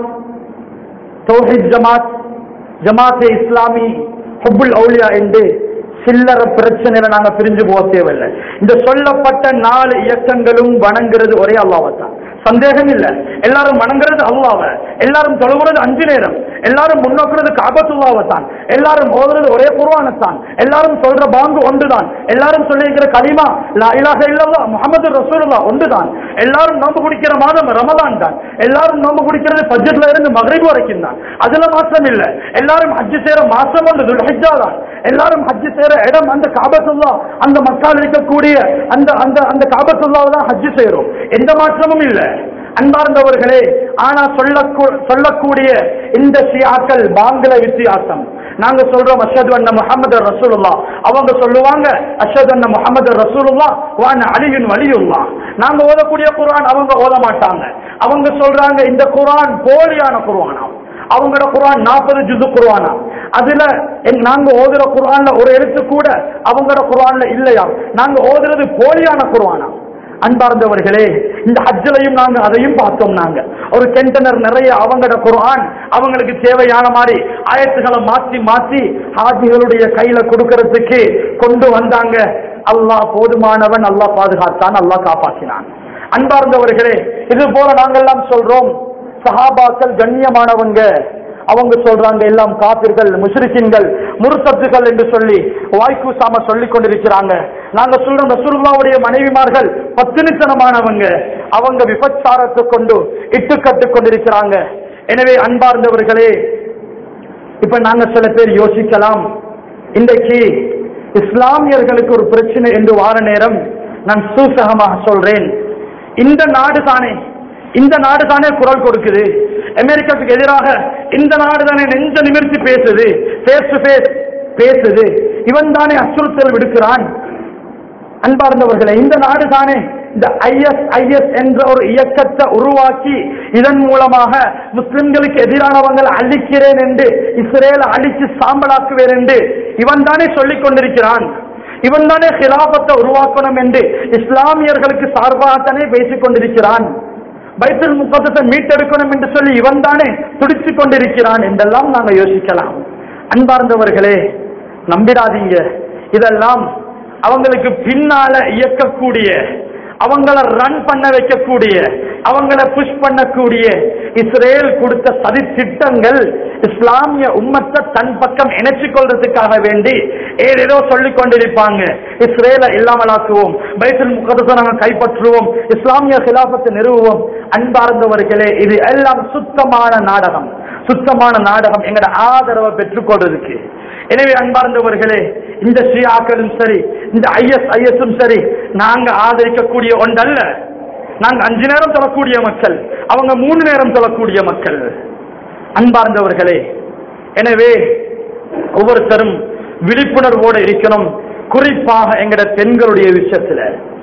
தௌஹித் ஜமாத் ஜமாத்தே இஸ்லாமி ஹுப்புல் அவுலியா என்று சில்லற பிரச்சனையில நாங்க பிரிஞ்சு போக தேவையில்லை இந்த சொல்லப்பட்ட நாலு இயக்கங்களும் வணங்குறது ஒரே அல்லாவத்தான் சந்தேகம் இல்ல எல்லாரும் வணங்குறது அல்லாவ எல்லாரும் தொழுகிறது அஞ்சு நேரம் எல்லாரும் முன்னோக்குறது காபத்துல்லாவத்தான் எல்லாரும் ஓதுறது ஒரே குர்ஆனத்தான் எல்லாரும் சொல்ற பாங்கு ஒன்றுதான் எல்லாரும் சொல்லியிருக்கிற கலிமா லா இலாஹ இல்லல்லாஹ் முஹம்மது ரசூலுல்லாஹ் ஒன்றுதான் எல்லாரும் நோன்பு குடிக்கிற மாதம் ரமலான் தான் எல்லாரும் நோன்பு குடிக்கிறது பட்ஜெட்ல இருந்து மகரிப் வரைக்கும் தான் அதுல மாற்றம் இல்ல எல்லாரும் ஹஜ் செய்யற மாசம் ஒன்று துல்ஹிஜ்ஜா தான் எல்லாரும் ஹஜ் செய்யற இடம் அந்த காபத்துல்லா அந்த மக்கால் இருக்கக்கூடிய அந்த அந்த அந்த காபத்துல்லாவை தான் ஹஜ் செய்யறோம் எந்த மாற்றமும் இல்ல அன்பார்ந்தவர்களே ஆனா சொல்ல சொல்லக்கூடிய இந்த ஷியாக்கள் பாங்கல வித்தியாசம் நாங்க சொல்றோம் அஷது அண்ண முகமது ரசூலுல்லா அவங்க சொல்லுவாங்க அஷது அண்ண முகமது ரசூலுல்லா வான அலியின் வலியுல்லா நாங்க ஓதக்கூடிய குர்ஆன் அவங்க ஓத மாட்டாங்க அவங்க சொல்றாங்க இந்த குர்ஆன் போலியான குர்ஆனாம் அவங்களோட குர்ஆன் நாற்பது ஜுது குர்ஆனா அதுல என்- நாங்க ஓதுற குர்ஆன்ல ஒரு எழுத்து கூட அவங்களோட குர்ஆன்ல இல்லையா நாங்க ஓதுறது போலியான குர்ஆனா அன்பார்ந்தவர்களே இந்த ஹஜ்ஜிலையும் நாங்க அதையும் பார்த்தோம் நாங்க ஒரு கெண்டனர் நிறைய அவங்களோட குர்ஆன் அவங்களுக்கு தேவையான மாதிரி ஆயத்துகளை மாத்தி மாத்தி ஹாஜிகளுடைய கையில கொடுக்கறதுக்கு கொண்டு வந்தாங்க அல்லாஹ் போதுமானவன் அல்லாஹ் பாதுகாத்தான் அல்லாஹ் காப்பாற்றினான் அன்பார்ந்தவர்களே இது போல நாங்கெல்லாம் சொல்றோம் சஹாபாக்கள் கண்ணியமானவங்க அவங்க சொல்றாங்க எல்லாம் காப்பிர்கள் முஷ்ரிக்கின்கள் முருத்தத்துகள் என்று சொல்லி வாய்க்கூசாம சொல்லிக் கொண்டிருக்கிறாங்க நாங்க சொல்றோம் ரசூலுல்லாவுடைய மனைவிமார்கள் பத்தினித்தனமானவங்க அவங்க விபச்சாரத்தை கொண்டு இட்டுக்கட்டு கொண்டிருக்கிறாங்க எனவே அன்பார்ந்தவர்களே இப்ப நாங்க சில பேர் யோசிக்கலாம் இன்றைக்கு இஸ்லாமியர்களுக்கு ஒரு பிரச்சனை என்று வார நேரம் நான் சூசகமாக சொல்றேன் இந்த நாடு தானே இந்த நாடு தானே குரல் கொடுக்குது அமெரிக்காவுக்கு எதிராக இந்த நாடு தானே நெஞ்ச நிமிர்த்தி பேசுது ஃபேஸ் டு ஃபேஸ் பேசுது இவன் தானே அச்சுறுத்தல் விடுக்கிறான் அன்பார்ந்தவர்களே இந்த நாடு தானே இந்த ஐஎஸ் ஐஎஸ் என்ற ஒரு இயக்கத்தை உருவாக்கி இதன் மூலமாக முஸ்லிம்களுக்கு எதிரானவங்களை அழிக்கிறேன் என்று இஸ்ரேலை அழிச்சு சாம்பலாக்குவேன் என்று இவன் தானே சொல்லிக் கொண்டிருக்கிறான் இவன் தானே ஹிலாபத்தை உருவாக்கணும் என்று இஸ்லாமியர்களுக்கு சார்பாகத்தானே பேசிக் கொண்டிருக்கிறான் பைத்துல் முக்கத்தை மீட்டெடுக்கணும் என்று சொல்லி இவன் தானே துடித்துக் கொண்டிருக்கிறான் என்றெல்லாம் நாங்க யோசிக்கலாம் அன்பார்ந்தவர்களே நம்பிடாதீங்க இதெல்லாம் அவங்களுக்கு பின்னால இயக்கக்கூடிய அவங்கள ரன் பண்ண வைக்கக்கூடிய அவங்கள புஷ் பண்ணக்கூடிய இஸ்ரேல் கொடுத்த சதி திட்டங்கள் இஸ்லாமிய உம்மத்தை தன் பக்கம் இணைச்சு கொள்றதுக்காக வேண்டி ஏதேதோ சொல்லிக் கொண்டிருப்பாங்க இஸ்ரேலை இல்லாமலாக்குவோம் பைத்துல் முகத்தை நாங்கள் கைப்பற்றுவோம் இஸ்லாமிய கிலாபத்தை நிறுவுவோம் அன்பார்ந்தவர்களே இது எல்லாம் சுத்தமான நாடகம் சுத்தமான நாடகம் எங்கட ஆதரவை பெற்றுக்கொள்றதுக்கு எனவே அன்பார்ந்தவர்களே இந்த ஷியாக்களும் சரி இந்த ஐஎஸ் ஐஎஸும் சரி நாங்க ஆதரிக்கக்கூடிய ஒன்றல்ல நாங்க அஞ்சு நேரம் தொழக்கூடிய மக்கள் அவங்க மூணு நேரம் தொழக்கூடிய மக்கள் அன்பார்ந்தவர்களே எனவே ஒவ்வொருத்தரும் விழிப்புணர்வோடு இருக்கணும் குறிப்பாக எங்கட பெண்களுடைய விஷயத்துல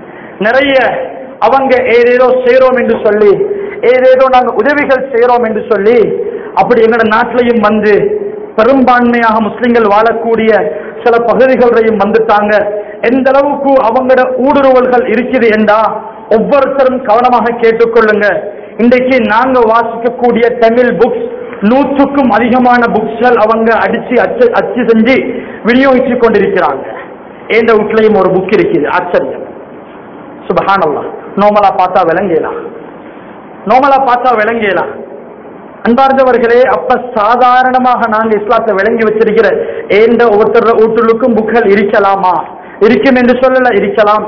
நிறைய அவங்க ஏதேதோ செய்றோம் என்று சொல்லி ஏதேதோ நாங்க உதவிகள் செய்றோம் என்று சொல்லி அப்படி எங்கட நாட்டிலையும் வந்து பெரும்பான்மையாக முஸ்லிம்கள் வாழக்கூடிய சில பகுதிகளையும் வந்துட்டாங்க எந்த அளவுக்கு அவங்களோட ஊடுருவல்கள் இருக்குது என்றா ஒவ்வொருத்தரும் கவனமாக கேட்டுக்கொள்ளுங்க இன்றைக்கு நாங்க வாசிக்கக்கூடிய தமிழ் புக்ஸ் நூற்றுக்கும் அதிகமான புக்ஸ்கள் அவங்க அடிச்சு அச்சு அச்சு செஞ்சு விநியோகிச்சு கொண்டிருக்கிறாங்க எந்த வீட்லயும் ஒரு புக் இருக்குது ஆச்சரியம் சுபஹானல்லா நோமலா பார்த்தா விளங்கலாம் நோமலா பார்த்தா விளங்கலாம் அன்பார்ந்தவர்களே அப்ப சாதாரணமாக நாங்க இஸ்லாத்தை விளங்கி வச்சிருக்கிற ஏந்த ஒவ்வொருத்தர் வீட்டுக்கும் புக்கள் இருக்கலாமா இருக்கும் என்று சொல்லல இருக்கலாம்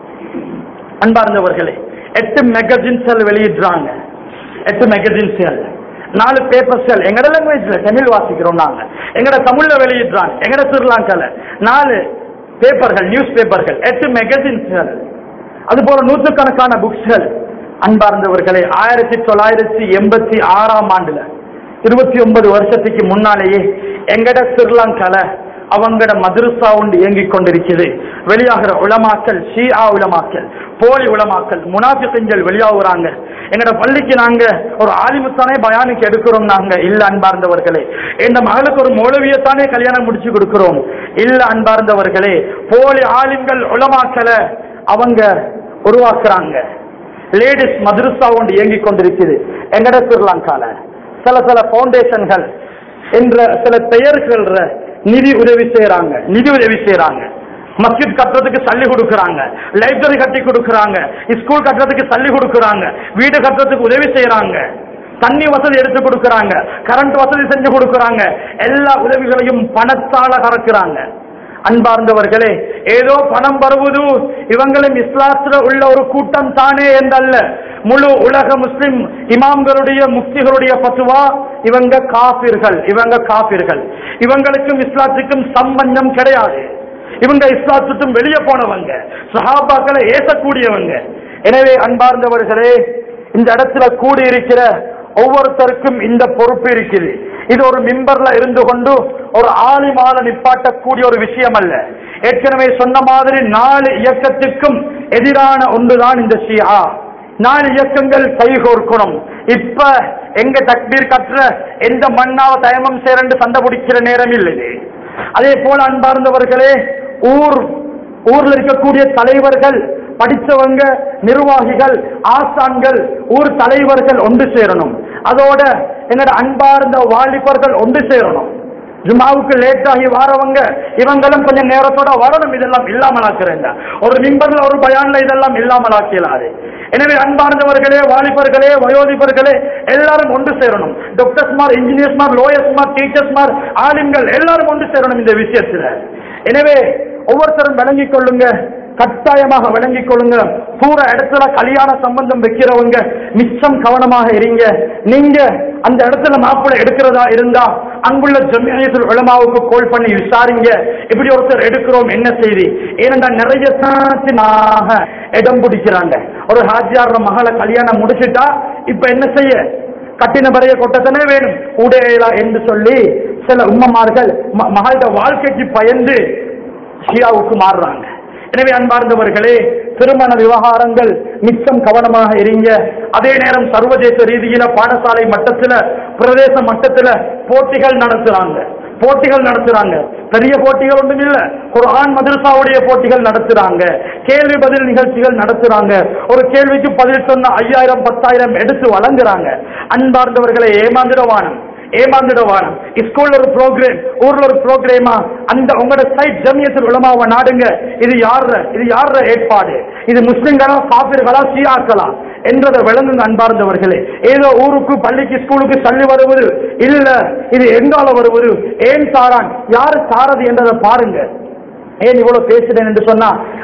அன்பார்ந்தவர்களே எட்டு மெகசின்ஸ்கள் வெளியிடுறாங்க எட்டு மெகசின்ஸ்கள் நாலு பேப்பர்ஸ்கள் எங்கட லாங்குவேஜ்ல தமிழ் வாசிக்கிறோம் நாங்க எங்கட தமிழ்ல வெளியிடுறாங்க எங்கட ஸ்ரீலங்கால நாலு பேப்பர்கள் நியூஸ் பேப்பர்கள் எட்டு மெகசின்ஸ்கள் அது போல நூற்றுக்கணக்கான புக்ஸ்கள் அன்பார்ந்தவர்களே ஆயிரத்தி தொள்ளாயிரத்தி எண்பத்தி ஆறாம் ஆண்டுல இருபத்தி ஒன்பது வருஷத்துக்கு முன்னாலேயே எங்கட ஸ்ரீலங்கால அவங்கட மதுரசா உண்டு இயங்கிக் கொண்டிருக்கிறது வெளியாகிற உலமாக்கல் ஷீஆ உலமாக்கல் போலி உலமாக்கல் முனாஃபிகள் வெளியாகுறாங்க எங்கட பள்ளிக்கு நாங்க ஒரு ஆலிமுத்தானே பயானுக்கு எடுக்கிறோம் நாங்க இல்ல அன்பார்ந்தவர்களே இந்த மகளுக்கு ஒரு மௌலவியத்தானே கல்யாணம் முடிச்சு கொடுக்கிறோம் இல்ல அன்பார்ந்தவர்களே போலி ஆலிம்கள் உலமாக்கலை அவங்க உருவாக்குறாங்க லேடிஸ் மதுரசா ஒன்று இயங்கிக் கொண்டிருக்குது எங்கட ஸ்ரீலங்கால சில சில பவுண்டேஷன்கள் என்ற சில பெயர்கள் நிதி உதவி செய்யறாங்க நிதி உதவி செய்யறாங்க மஸ்ஜித் கட்டுறதுக்கு சல்லி கொடுக்கறாங்க லைப்ரரி கட்டி கொடுக்கறாங்க ஸ்கூல் கட்டுறதுக்கு சல்லி கொடுக்கறாங்க வீடு கட்டுறதுக்கு உதவி செய்யறாங்க தண்ணி வசதி எடுத்து கொடுக்கறாங்க கரண்ட் வசதி செஞ்சு கொடுக்கறாங்க எல்லா உதவிகளையும் பணத்தால கறக்குறாங்க அன்பார்ந்தவர்களே ஏதோ பணம் வருவது இவங்களும் இஸ்லாத்துல உள்ள ஒரு கூட்டம் தானே என்றல்ல முழு உலக முஸ்லிம் இமாம்களுடைய முக்திகளுடைய பத்துவா இவங்க காபிர்கள் இவங்க காபிர்கள் இவங்களுக்கும் இஸ்லாத்துக்கும் சம்பந்தம் கிடையாது இவங்க இஸ்லாத்துக்கும் வெளியே போனவங்க சஹாபாக்களை ஏசக்கூடியவங்க எனவே அன்பார்ந்தவர்களே இந்த இடத்துல கூடி இருக்கிற ஒவ்வொருத்தருக்கும் இந்த பொறுப்பு இருக்குது இது ஒரு மிம்பர்ல இருந்து கொண்டு ஒரு ஆலிமால நிப்பாட்டக்கூடிய ஒரு விஷயம் அல்ல ஏற்கனவே சொன்ன மாதிரி நாலு இயக்கத்துக்கும் எதிரான ஒன்றுதான் இந்த ஷியா நாலு இயக்கங்கள் கைகோர்க்கணும் இப்ப எங்க தக்பீர் கற்ற எந்த மண்ணாவ தயமம் சேரண்டு சண்டை பிடிக்கிற நேரம் இல்லை இது. அதே போல அன்பார்ந்தவர்களே ஊர் ஊர்ல இருக்கக்கூடிய தலைவர்கள் படித்தவங்க நிர்வாகிகள் ஆசான்கள் ஊர் தலைவர்கள் ஒன்று சேரணும் அதோட என்னோட அன்பார்ந்த வாலிபர்கள் ஒன்று சேரணும் ஜுமாவுக்கு லேட் ஆகி வாரவங்க இவங்களும் கொஞ்சம் நேரத்தோட வரணும் இதெல்லாம் இல்லாமலாக்குறேன் ஒரு மிம்பர்ல ஒரு பயான்ல இதெல்லாம் இல்லாமலாக்கலாது எனவே அன்பார்ந்தவர்களே வாலிபர்களே வயோதிபர்களே எல்லாரும் ஒன்று சேரணும் டாக்டர்ஸ்மார் இன்ஜினியர்ஸ்மார் லோயர்ஸ்மார் டீச்சர்ஸ்மார் ஆலிம்கள் எல்லாரும் ஒன்று சேரணும் இந்த விஷயத்துல எனவே ஒவ்வொருத்தரும் விளங்கிக் கொள்ளுங்க கட்டாயமாக விளங்கிக் கொள்ளுங்க பூர இடத்துல கல்யாண சம்பந்தம் வைக்கிறவங்க மிச்சம் கவனமாக இருங்க நீங்க அந்த இடத்துல மாப்பிள்ளை எடுக்கிறதா இருந்தா அங்குள்ள ஜமியத்தில் உலமாவுக்கு கோல் பண்ணி விசாரிங்க இப்படி ஒருத்தர் எடுக்கிறோம் என்ன செய்தி ஏனென்றா நிறைய சாத்தினாக இடம் பிடிக்கிறாங்க ஒரு ஹாஜியார் மகளை கல்யாணம் முடிச்சிட்டா இப்ப என்ன செய்ய கட்டின பிறைய கொட்டத்தனே வேணும் உடையலா என்று சொல்லி சில உம்மமார்கள் ம- மகளோட வாழ்க்கைக்கு பயந்து ஷியாவுக்கு மாறுறாங்க எனவே அன்பார்ந்தவர்களே திருமண விவகாரங்கள் மிச்சம் கவனமாக இருங்க அதே நேரம் சர்வதேச ரீதியில பாடசாலை மட்டத்துல பிரதேச மட்டத்துல போட்டிகள் நடத்துறாங்க போட்டிகள் நடத்துறாங்க பெரிய போட்டிகள் ஒன்றும் இல்ல குர்ஆன் மதரசாவுடைய போட்டிகள் நடத்துறாங்க கேள்வி பதில் நிகழ்ச்சிகள் நடத்துறாங்க ஒரு கேள்விக்கு பதில் சொன்ன ஐயாயிரம் பத்தாயிரம் எடுத்து வழங்குறாங்க அன்பார்ந்தவர்களை ஏமாந்திரவானம் ஏமாந்துடவானம் ஸ்கூல்ல ஒரு ப்ரோக்ராம் ஊர்ல ஒரு ப்ரோக்ராமா அந்த உங்களோட சைட் ஜமியத்தில் உலமாவை நாடுங்க இது யார இது யார ஏற்பாடு இது முஸ்லிம்களா காபிர்களா சீராக்களா என்றதை விளங்குங்க அன்பார்ந்தவர்களே ஏதோ ஊருக்கு பள்ளிக்கு ஸ்கூலுக்கு தள்ளி வருவது இல்ல இது எங்கால வருவது ஏன் தாரான் யாரு தாரது என்றதை பாருங்க ஏன் இவ்வளவு பேசுறேன் என்று சொன்னா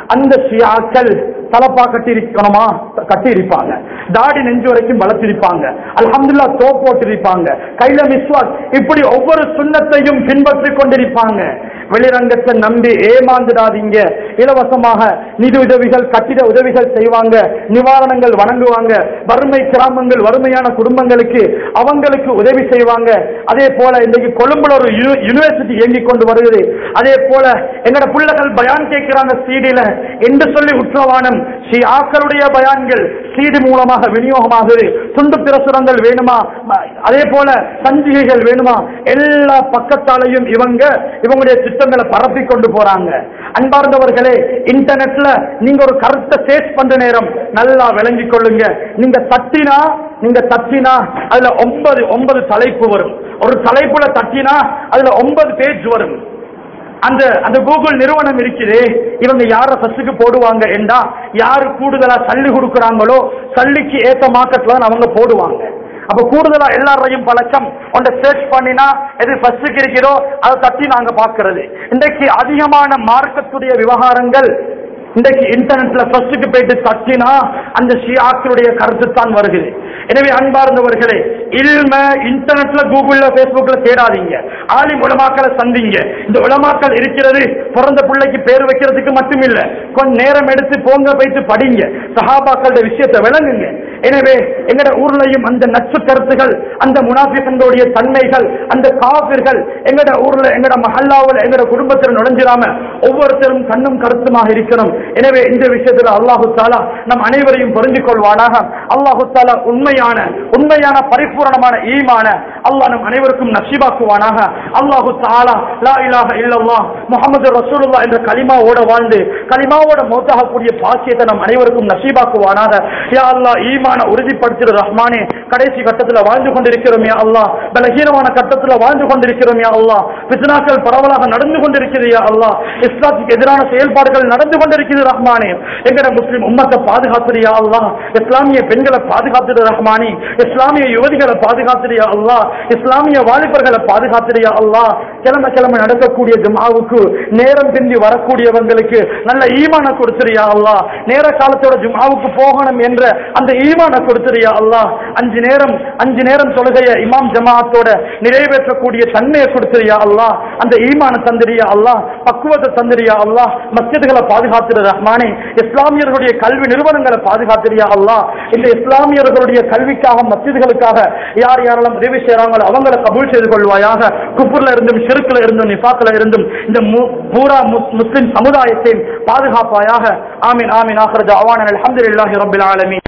அந்த ஷியாக்கள் தலப்பா கட்டி இருக்கணுமா கட்டி இருப்பாங்க தாடி நெஞ்சு வரைக்கும் வளர்த்திருப்பாங்க அல்ஹம்துல்லா தோ போட்டிருப்பாங்க கையில மிஸ்வாக் இப்படி ஒவ்வொரு சுண்ணத்தையும் பின்பற்றி கொண்டிருப்பாங்க வெளிரங்கத்தை நம்பி ஏமாந்துடாதீங்க இலவசமாக நிதி உதவிகள் கட்டிட உதவிகள் செய்வாங்க நிவாரணங்கள் வழங்குவாங்க வறுமை கிராமங்கள் வறுமையான குடும்பங்களுக்கு அவங்களுக்கு உதவி செய்வாங்க அதே போல இன்றைக்கு கொழும்புல ஒரு யூ- யூனிவர்சிட்டி இயங்கிக் கொண்டு வருகிறது அதே போல எங்கட பிள்ளைகள் பயான் கேட்கிறாங்க சீடில என்று சொல்லி உற்றவானம் ஸ்ரீ ஆக்களுடைய பயான்கள் சீடி மூலமாக விநியோகமாகுது துண்டு பிரசுரங்கள் வேணுமா ம- அதே போல சஞ்சிகைகள் வேணுமா எல்லா பக்கத்தாலையும் இவங்க இவங்களுடைய திட்டங்களை பரப்பி கொண்டு போறாங்க அன்பார்ந்தவர்களே இன்டர்நெட்ல நீங்க ஒரு கருத்தை சேர்ச் பண்ற நேரம் நல்லா விளங்கிக் கொள்ளுங்க நீங்க தட்டினா நீங்க தட்டினா அதுல ஒன்பது ஒன்பது தலைப்பு வரும் ஒரு தலைப்புல தட்டினா அதுல ஒன்பது பேஜ் வரும் அந்த அந்த கூகுள் நிறுவனம் இருக்குது இவங்க யார ஃபர்ஸ்டுக்கு போடுவாங்க என்றா யாரு கூடுதலா சல்லி கொடுக்கறாங்களோ சல்லிக்கு ஏத்த மார்க்கெட்ல அவங்க போடுவாங்க அப்ப கூடுதலா எல்லாரையும் பழக்கம் ஒன்றை சர்ச் பண்ணினா எது ஃபர்ஸ்டுக்கு இருக்கிறோ அதை தட்டி நாங்க பார்க்கிறது இன்றைக்கு அதிகமான மார்க்கத்துடைய விவகாரங்கள் இன்றைக்கு இன்டர்நெட்ல ஃபர்ஸ்டுக்கு போயிட்டு தட்டினா அந்த ஷியாக்களுடைய கருத்து தான் வருகிறது எனவே அன்பார்ந்தவர்களே இல்ம இன்டர்நெட்ல கூகுள்ல பேஸ்புக்ல தேடாதீங்க ஆலிம் உலமாக்களை சந்திங்க இந்த உலமாக்கள் இருக்கிறது பிறந்த பிள்ளைக்கு பேர் வைக்கிறதுக்கு மட்டும் இல்ல கொஞ்ச நேரம் எடுத்து போங்க போயிட்டு படிங்க சஹாபாக்களோட விஷயத்தை விளங்குங்க எனவே எங்கட ஊர்லயும் அந்த நச்சு கருத்துகள் அந்த முனாஃபிகங்களுடைய தன்மைகள் அந்த காபிர்கள் எங்கட ஊர்ல எங்கட மஹல்லாவுல எங்கட குடும்பத்தில் நுழைஞ்சிடாம ஒவ்வொருத்தரும் கண்ணும் கருத்துமாக இருக்கணும் எனவே இந்த விஷயத்துல அல்லாஹு தாலா நம் அனைவரையும் புரிந்து கொள்வானாக அல்லாஹு தாலா உண்மையான உண்மையான பரிபூரணமான ஈமான அல்லாஹ் நம் அனைவருக்கும் நசீபாக்குவானாக அல்லாஹு தாலா லா இலாஹ இல்லல்லாஹ் முஹம்மது ரசூலுல்லாஹ் என்ற கலிமாவோட வாழ்ந்து கலிமாவோட மௌத்தாகக்கூடிய பாக்கியத்தை நம் அனைவருக்கும் நசீபாக்குவானாக யா அல்லாஹ் ஈமான உறுதிப்படுத்துகிற ரஹ்மானே கடைசி கட்டத்துல வாழ்ந்து கொண்டிருக்கிறோம் யா அல்லாஹ் பலகீனமான கட்டத்துல வாழ்ந்து கொண்டிருக்கிறோம் யா அல்லாஹ் பித்னாக்கள் பரவலாக நடந்து கொண்டிருக்கிறது யா அல்லாஹ் இஸ்லாத்துக்கு எதிரான செயல்பாடுகள் நடந்து கொண்டிருக்கிறது ரஹ்மானே எங்கட முஸ்லிம் உம்மத்தை பாதுகாத்துடு யா அல்லாஹ் இஸ்லாமிய பெண்களை பாதுகாத்துடு ரஹ்மானே இஸ்லாமிய யுவதிகளை பாதுகாத்துடு யா அல்லாஹ் இஸ்லாமிய வாலிபர்களை பாதுகாத்துடு யா அல்லாஹ் கிழமை கிழமை நடக்கக்கூடிய ஜும்ஆவுக்கு நேரம் பிந்தி வரக்கூடியவங்களுக்கு நல்ல ஈமான கொடுத்துறியா அல்லாஹ் நேர காலத்தோட ஜும்ஆவுக்கு போகணும் என்ற அந்த ஈமான கொடுத்துறியா அல்லாஹ் அஞ்சு நேரம் அஞ்சு நேரம் தொழுகைய இமாம் ஜமாஅத்தோட நிறைவேற்றக்கூடிய தன்மையை கொடுத்துறியா அல்லாஹ் அந்த ஈமான தந்திரியா அல்லாஹ் பக்குவத்தை தந்திரியா அல்லாஹ் மஸ்ஜிதுகளை பாதுகாத்துற ரஹ்மானே இஸ்லாமியர்களுடைய கல்வி நிறுவனங்களை பாதுகாத்துறியா அல்லாஹ் இந்த இஸ்லாமியர்களுடைய கல்விக்காக மஸ்ஜிதுகளுக்காக யார் யாரெல்லாம் உதவி செய்யறாங்களோ அவங்களை கபூல் செய்து கொள்வாயாக குப்புர்ல இருந்தும் சிறுக்குல இருந்தும் நிஃபாக்ல இருந்தும் இந்த மு- பூரா முஸ்- முஸ்லிம் சமுதாயத்தை பாதுகாப்பாயாக ஆமீன் ஆமீன் ஆகிறது அவான அல்ஹம்துலில்லாஹி ரப்பில் ஆலமீன்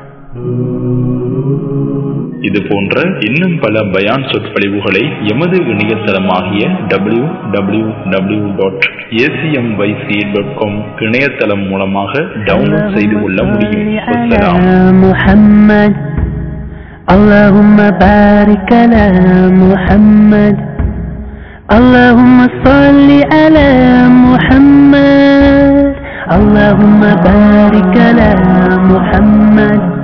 இது போன்ற இன்னும் பல பயான் சொற்பொழிவுகளை எமது இணையதளமாகிய W W W dot ACMYC dot com இணையதளம் மூலமாக டவுன்லோட் செய்து கொள்ள முடியும் அஸ்ஸலாம். على محمد اللهم بارك على محمد اللهم صل على محمد اللهم بارك على محمد